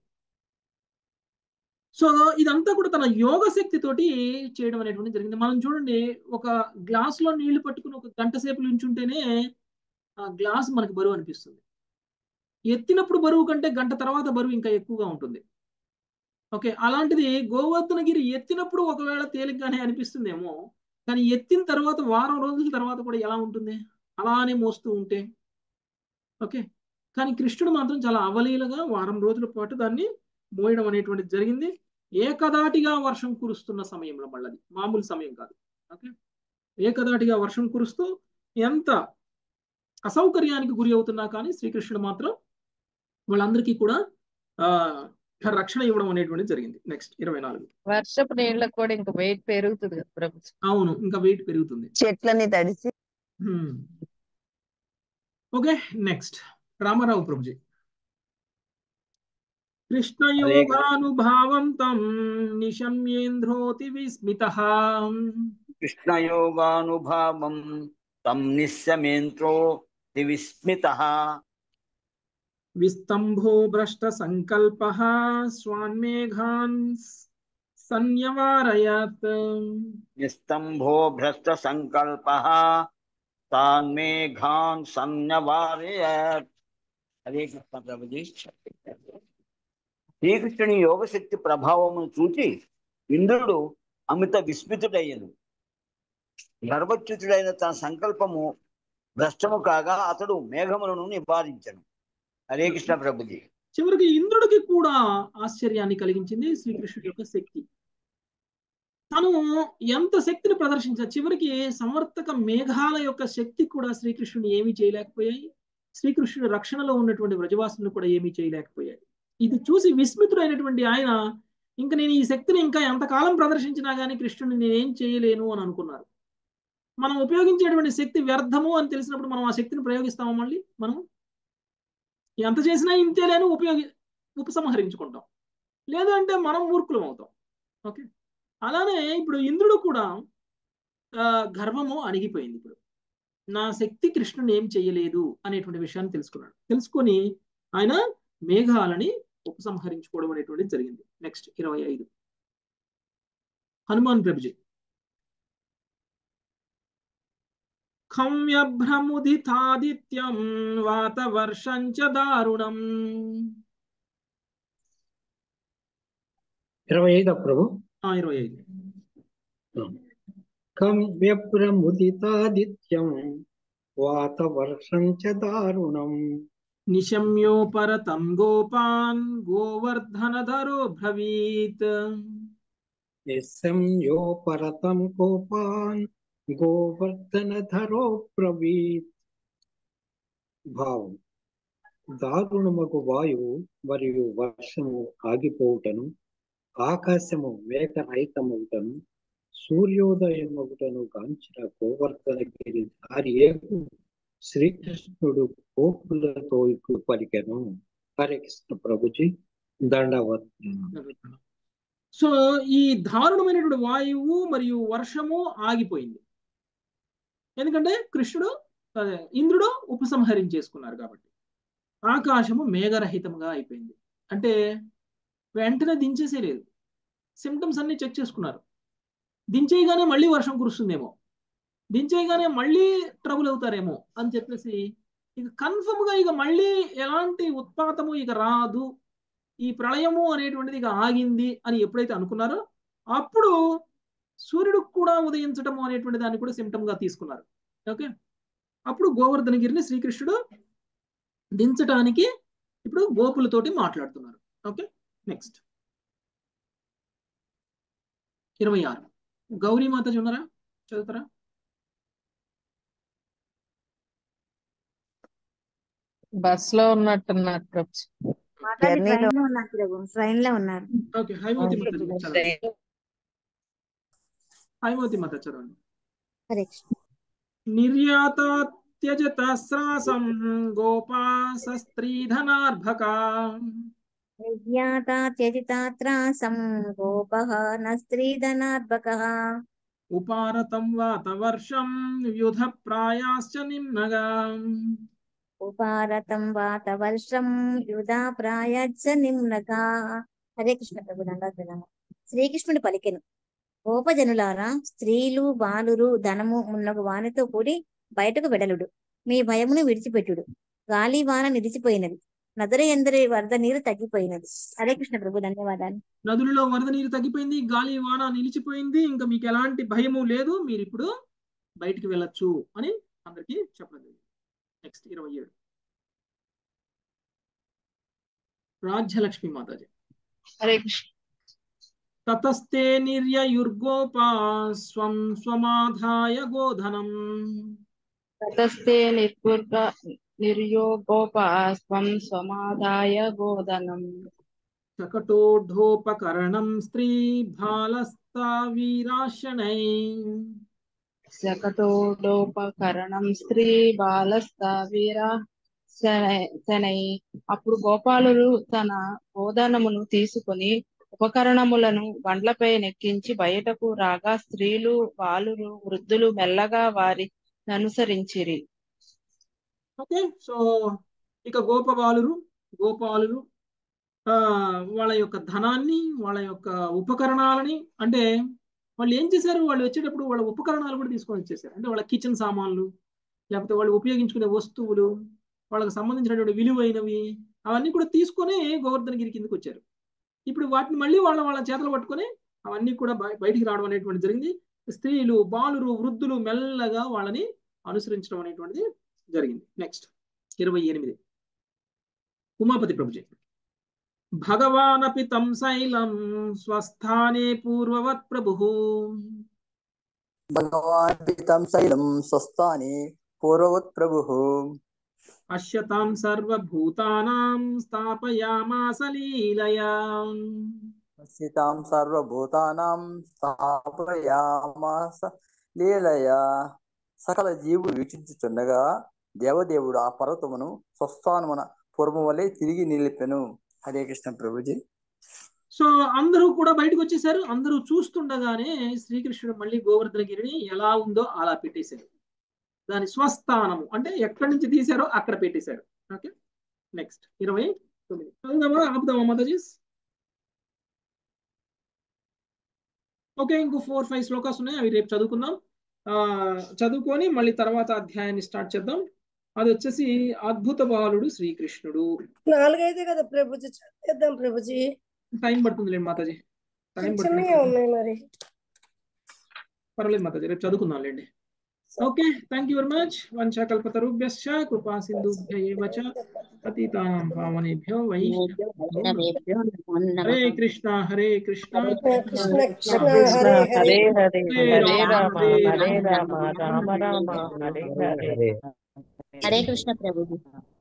సో ఇదంతా కూడా తన యోగ శక్తితోటి చేయడం అనేటువంటి జరిగింది మనం చూడండి ఒక గ్లాస్ లో నీళ్లు పట్టుకుని ఒక గంట సేపు నుంచుంటేనే ఆ గ్లాస్ మనకి బరువు అనిపిస్తుంది ఎత్తినప్పుడు బరువు కంటే గంట తర్వాత బరువు ఇంకా ఎక్కువగా ఉంటుంది ఓకే అలాంటిది గోవర్ధనగిరి ఎత్తినప్పుడు ఒకవేళ తేలిగ్గానే అనిపిస్తుందేమో కానీ ఎత్తిన తర్వాత వారం రోజుల తర్వాత కూడా ఎలా ఉంటుంది అలానే మోస్తూ ఉంటే ఓకే కానీ కృష్ణుడు మాత్రం చాలా అవలీలగా వారం రోజుల పాటు దాన్ని మోయడం అనేటువంటిది జరిగింది ఏకదాటిగా వర్షం కురుస్తున్న సమయంలో మళ్ళీ మామూలు సమయం కాదు ఓకే ఏకదాటిగా వర్షం కురుస్తూ ఎంత అసౌకర్యానికి గురి అవుతున్నా కానీ శ్రీకృష్ణుడు మాత్రం వాళ్ళందరికీ కూడా ఆ రక్షణ ఇవ్వడం అనేటువంటిది జరిగింది నెక్స్ట్ ఇరవై నాలుగు వర్షపు నీళ్ళకు కూడా ఇంకా వెయిట్ పెరుగుతుంది కదా ప్రభు అవును ఇంకా వెయిట్ పెరుగుతుంది చెట్లని తడిసి ఓకే నెక్స్ట్ రామారావు ప్రభుజీ కృష్ణయోగానుభావం తం నిశమ్యేంద్రోతి విస్మిత కృష్ణయోగానుభావం తం నిస్సమేంత్రో విస్మిత విస్తంభో భ్రష్ట సంకల్ప స్వాన్మేఘాన్ సన్యవారయత్ నిస్తంభో భ్రష్ట సంకల్ప తాన్మేఘాన్ సన్యవారయత్ హరే కృష్ణ ప్రభుజీ శ్రీకృష్ణుని యోగశక్తి ప్రభావమును చూచి ఇంద్రుడు అమిత విస్మితుడయ్యను గర్భచ్యుతుడైన తన సంకల్పము భ్రష్టము కాగా అతడు మేఘములను నివారించను హరే కృష్ణ ప్రభుజీ చివరికి ఇంద్రుడికి కూడా ఆశ్చర్యాన్ని కలిగించింది శ్రీకృష్ణుడి యొక్క శక్తి తను ఎంత శక్తిని ప్రదర్శించా చివరికి సంవర్తక మేఘాల యొక్క శక్తి కూడా శ్రీకృష్ణుని ఏమీ చేయలేకపోయాయి శ్రీకృష్ణుడి రక్షణలో ఉన్నటువంటి వ్రజవాసులను కూడా ఏమీ చేయలేకపోయాయి ఇది చూసి విస్మితుడైనటువంటి ఆయన ఇంకా నేను ఈ శక్తిని ఇంకా ఎంతకాలం ప్రదర్శించినా కానీ కృష్ణుని నేనేం చేయలేను అని అనుకున్నారు మనం ఉపయోగించేటువంటి శక్తి వ్యర్థము అని తెలిసినప్పుడు మనం ఆ శక్తిని ప్రయోగిస్తామా మళ్ళీ మనం ఎంత చేసినా ఇంతేలేని ఉపయోగి ఉపసంహరించుకుంటాం లేదంటే మనం మూర్ఖులం అవుతాం ఓకే అలానే ఇప్పుడు ఇంద్రుడు కూడా గర్వము అణిగిపోయింది ఇప్పుడు నా శక్తి కృష్ణుని ఏం చేయలేదు అనేటువంటి విషయాన్ని తెలుసుకున్నాడు తెలుసుకొని ఆయన మేఘాలని ఉపసంహరించుకోవడం అనేటువంటిది జరిగింది నెక్స్ట్ ఇరవై ఐదు హనుమాన్ ప్రభుజీ ఖమ్యభ్రముదితాదిత్యం వాతవర్షం చ దారుణం ఇరవై ఐదు ప్రభు ఇరవై ఐదు కం వ్యప్రముదితాదిత్యం వాతవర్షం చ దారుణం నిశమ్యోపరతం గోపాన్ గోవర్ధనధరో బ్రవీత్ నిశమ్యోపరతం గోపాన్ గోవర్ధనధరో బ్రవీత్ భావం దారుణమగు వాయువు మరియు వర్షము ఆగిపోవుటను ఆకాశము మేఘరహితమవుటను సూర్యోదయమగుటను గాంచిన గోవర్ధనగిరి దారి ఏగు శ్రీకృష్ణుడు గోకులతో ఇప్పుడు పలికెను హరే కృష్ణ ప్రభుజీ దండవత్ సో ఈ దారుణమైనటువంటి వాయువు మరియు వర్షము ఆగిపోయింది ఎందుకంటే కృష్ణుడు అదే ఇంద్రుడు ఉపసంహరించేసుకున్నారు కాబట్టి ఆకాశము మేఘరహితంగా అయిపోయింది అంటే వెంటనే దించేసే లేదు సిమ్టమ్స్ అన్ని చెక్ చేసుకున్నారు దించేయగానే మళ్ళీ వర్షం కురుస్తుందేమో దించేయగానే మళ్ళీ ట్రబుల్ అవుతారేమో అని చెప్పేసి ఇక కన్ఫర్మ్ గా ఇక మళ్ళీ ఎలాంటి ఉత్పాతము ఇక రాదు ఈ ప్రళయము అనేటువంటిది ఇక ఆగింది అని ఎప్పుడైతే అనుకున్నారో అప్పుడు సూర్యుడు కూడా ఉదయించటము అనేటువంటి దాన్ని కూడా సిమ్టమ్ గా తీసుకున్నారు ఓకే అప్పుడు గోవర్ధనగిరిని శ్రీకృష్ణుడు దించటానికి ఇప్పుడు గోపులతోటి మాట్లాడుతున్నారు ఓకే నెక్స్ట్ ఇరవై ఆరు గౌరీమాత ఉన్నారా చదువుతారా బస్ లో ఉన్నట్టున్నారు ప్రభు మాతాజీ ట్రైన్ లో ఉన్నారు ప్రభు ట్రైన్ లో ఉన్నారు ఓకే హైమవతి మాత చదవండి హైమవతి మాత చదవండి హరే కృష్ణ నిర్యాత త్యజత స్రాసం గోపాసస్త్రీధనార్భకా నిర్యాత త్యజితాత్రాసం గోపః న స్త్రీధనార్భకः ఉపారతం వాత వర్షం వ్యుధ ప్రాయాశ్చ నిమ్నగా ఉపారతం వాత వర్షం యుధా ప్రాయచ్చ నిమ్నగా హరే కృష్ణ ప్రభు దండాత్మ శ్రీకృష్ణుడు పలికెను గోపజనులారా స్త్రీలు బాలురు ధనము మున్నగు వానితో కూడి బయటకు వెడలుడు మీ భయమును విడిచిపెట్టుడు గాలి వాన నిలిచిపోయినది నదుల ఎందరి వరద నీరు తగ్గిపోయినది హరే కృష్ణ ప్రభు ధన్యవాదాలు నదులలో వరద నీరు తగ్గిపోయింది గాలి వాన నిలిచిపోయింది ఇంకా మీకు ఎలాంటి భయము లేదు మీరు ఇప్పుడు బయటికి వెళ్ళొచ్చు అని అందరికి చెప్పడం జరిగింది నెక్స్ట్ ఇరవై ఏడు రాజ్యలక్ష్మి మాతాజీ హరే కృష్ణ తతస్తే నిర్యయుర్గోపా స్వం స్వమాధాయ గోధనం తతస్తే నిర్గుర్గ నిర్యోగోపా స్వం స్వమాదాయ గోదనం శకటోఢోపకరణం స్త్రీ బాలస్తా వీరాశనై శకటోడోపకరణం స్త్రీ బాలస్త వీర శనై అప్పుడు గోపాలుడు తన గోదానమును తీసుకొని ఉపకరణములను బండ్లపై నెక్కించి బయటకు రాగా స్త్రీలు బాలురు వృద్ధులు మెల్లగా వారి అనుసరించిరి ఓకే సో ఇక గోపబాలురు గోపాలురు ఆ వాళ్ళ యొక్క ధనాన్ని వాళ్ళ యొక్క ఉపకరణాలని అంటే వాళ్ళు ఏం చేశారు వాళ్ళు వచ్చేటప్పుడు వాళ్ళ ఉపకరణాలు కూడా తీసుకొని వచ్చేసారు అంటే వాళ్ళ కిచెన్ సామాన్లు లేకపోతే వాళ్ళు ఉపయోగించుకునే వస్తువులు వాళ్ళకి సంబంధించినటువంటి విలువైనవి అవన్నీ కూడా తీసుకొని గోవర్ధనగిరి కిందకి వచ్చారు ఇప్పుడు వాటిని మళ్ళీ వాళ్ళ వాళ్ళ చేతలు పట్టుకొని అవన్నీ కూడా బయటికి రావడం అనేటువంటి జరిగింది స్త్రీలు బాలురు వృద్ధులు మెల్లగా వాళ్ళని అనుసరించడం అనేటువంటిది జరిగింది నెక్స్ట్ ఇరవై ఎనిమిది ఉమాపతి ప్రభుజీ భగవానపి తం శైలం స్వస్థానే పూర్వవత్ ప్రభు భగవాన్ పితం శైలం స్వస్థానే పూర్వవత్ ప్రభు అశ్యతాం సర్వభూతానాం స్థాపయామాస లీలయా పశ్యతాం సర్వభూతానాం స్థాపయామాస లీలయా సకల జీవులు వీక్షించుచుండగా దేవదేవుడు ఆ పర్వతమును స్వస్థానమున పూర్వం వలె తిరిగి నిలిపెను హరే కృష్ణ ప్రభుజీ సో అందరూ కూడా బయటకు వచ్చేసారు అందరూ చూస్తుండగానే శ్రీకృష్ణుడు మళ్ళీ గోవర్ధనగిరిని ఎలా ఉందో అలా పెట్టేశారు దాని స్వస్థానము అంటే ఎక్కడి నుంచి తీశారో అక్కడ పెట్టేశారు ఓకే నెక్స్ట్ ఇరవై తొమ్మిది చదువుదామా ఆపుదామా మాతాజీస్ ఓకే ఇంకో ఫోర్ ఫైవ్ శ్లోకాస్ ఉన్నాయి అవి రేపు చదువుకుందాం ఆ చదువుకొని మళ్ళీ తర్వాత అధ్యాయాన్ని స్టార్ట్ చేద్దాం అది వచ్చేసి అద్భుత బాలుడు శ్రీకృష్ణుడు నాలుగైదే కదా ప్రభుజీ చదివేద్దాం ప్రభుజీ టైం పడుతుంది మాతాజీ టైం చిన్నగా పడుతుంది ఉన్నాయి మరి పర్వాలేదు మాతాజీ రేపు చదువుకుందాం లేండి okay thank you very much వంశాకల్పతరుభ్యశ్చ కృపా సింధుభ్య ఏవ చ పతితానాం పావనేభ్యో వైష్ణవేభ్యో హరే కృష్ణ హరే కృష్ణ కృష్ణ కృష్ణ కృష్ణ హరే హరే హరే హరే హరే రామ హరే రామ రామ రామ హరే హరే హరే కృష్ణ ప్రభుజీ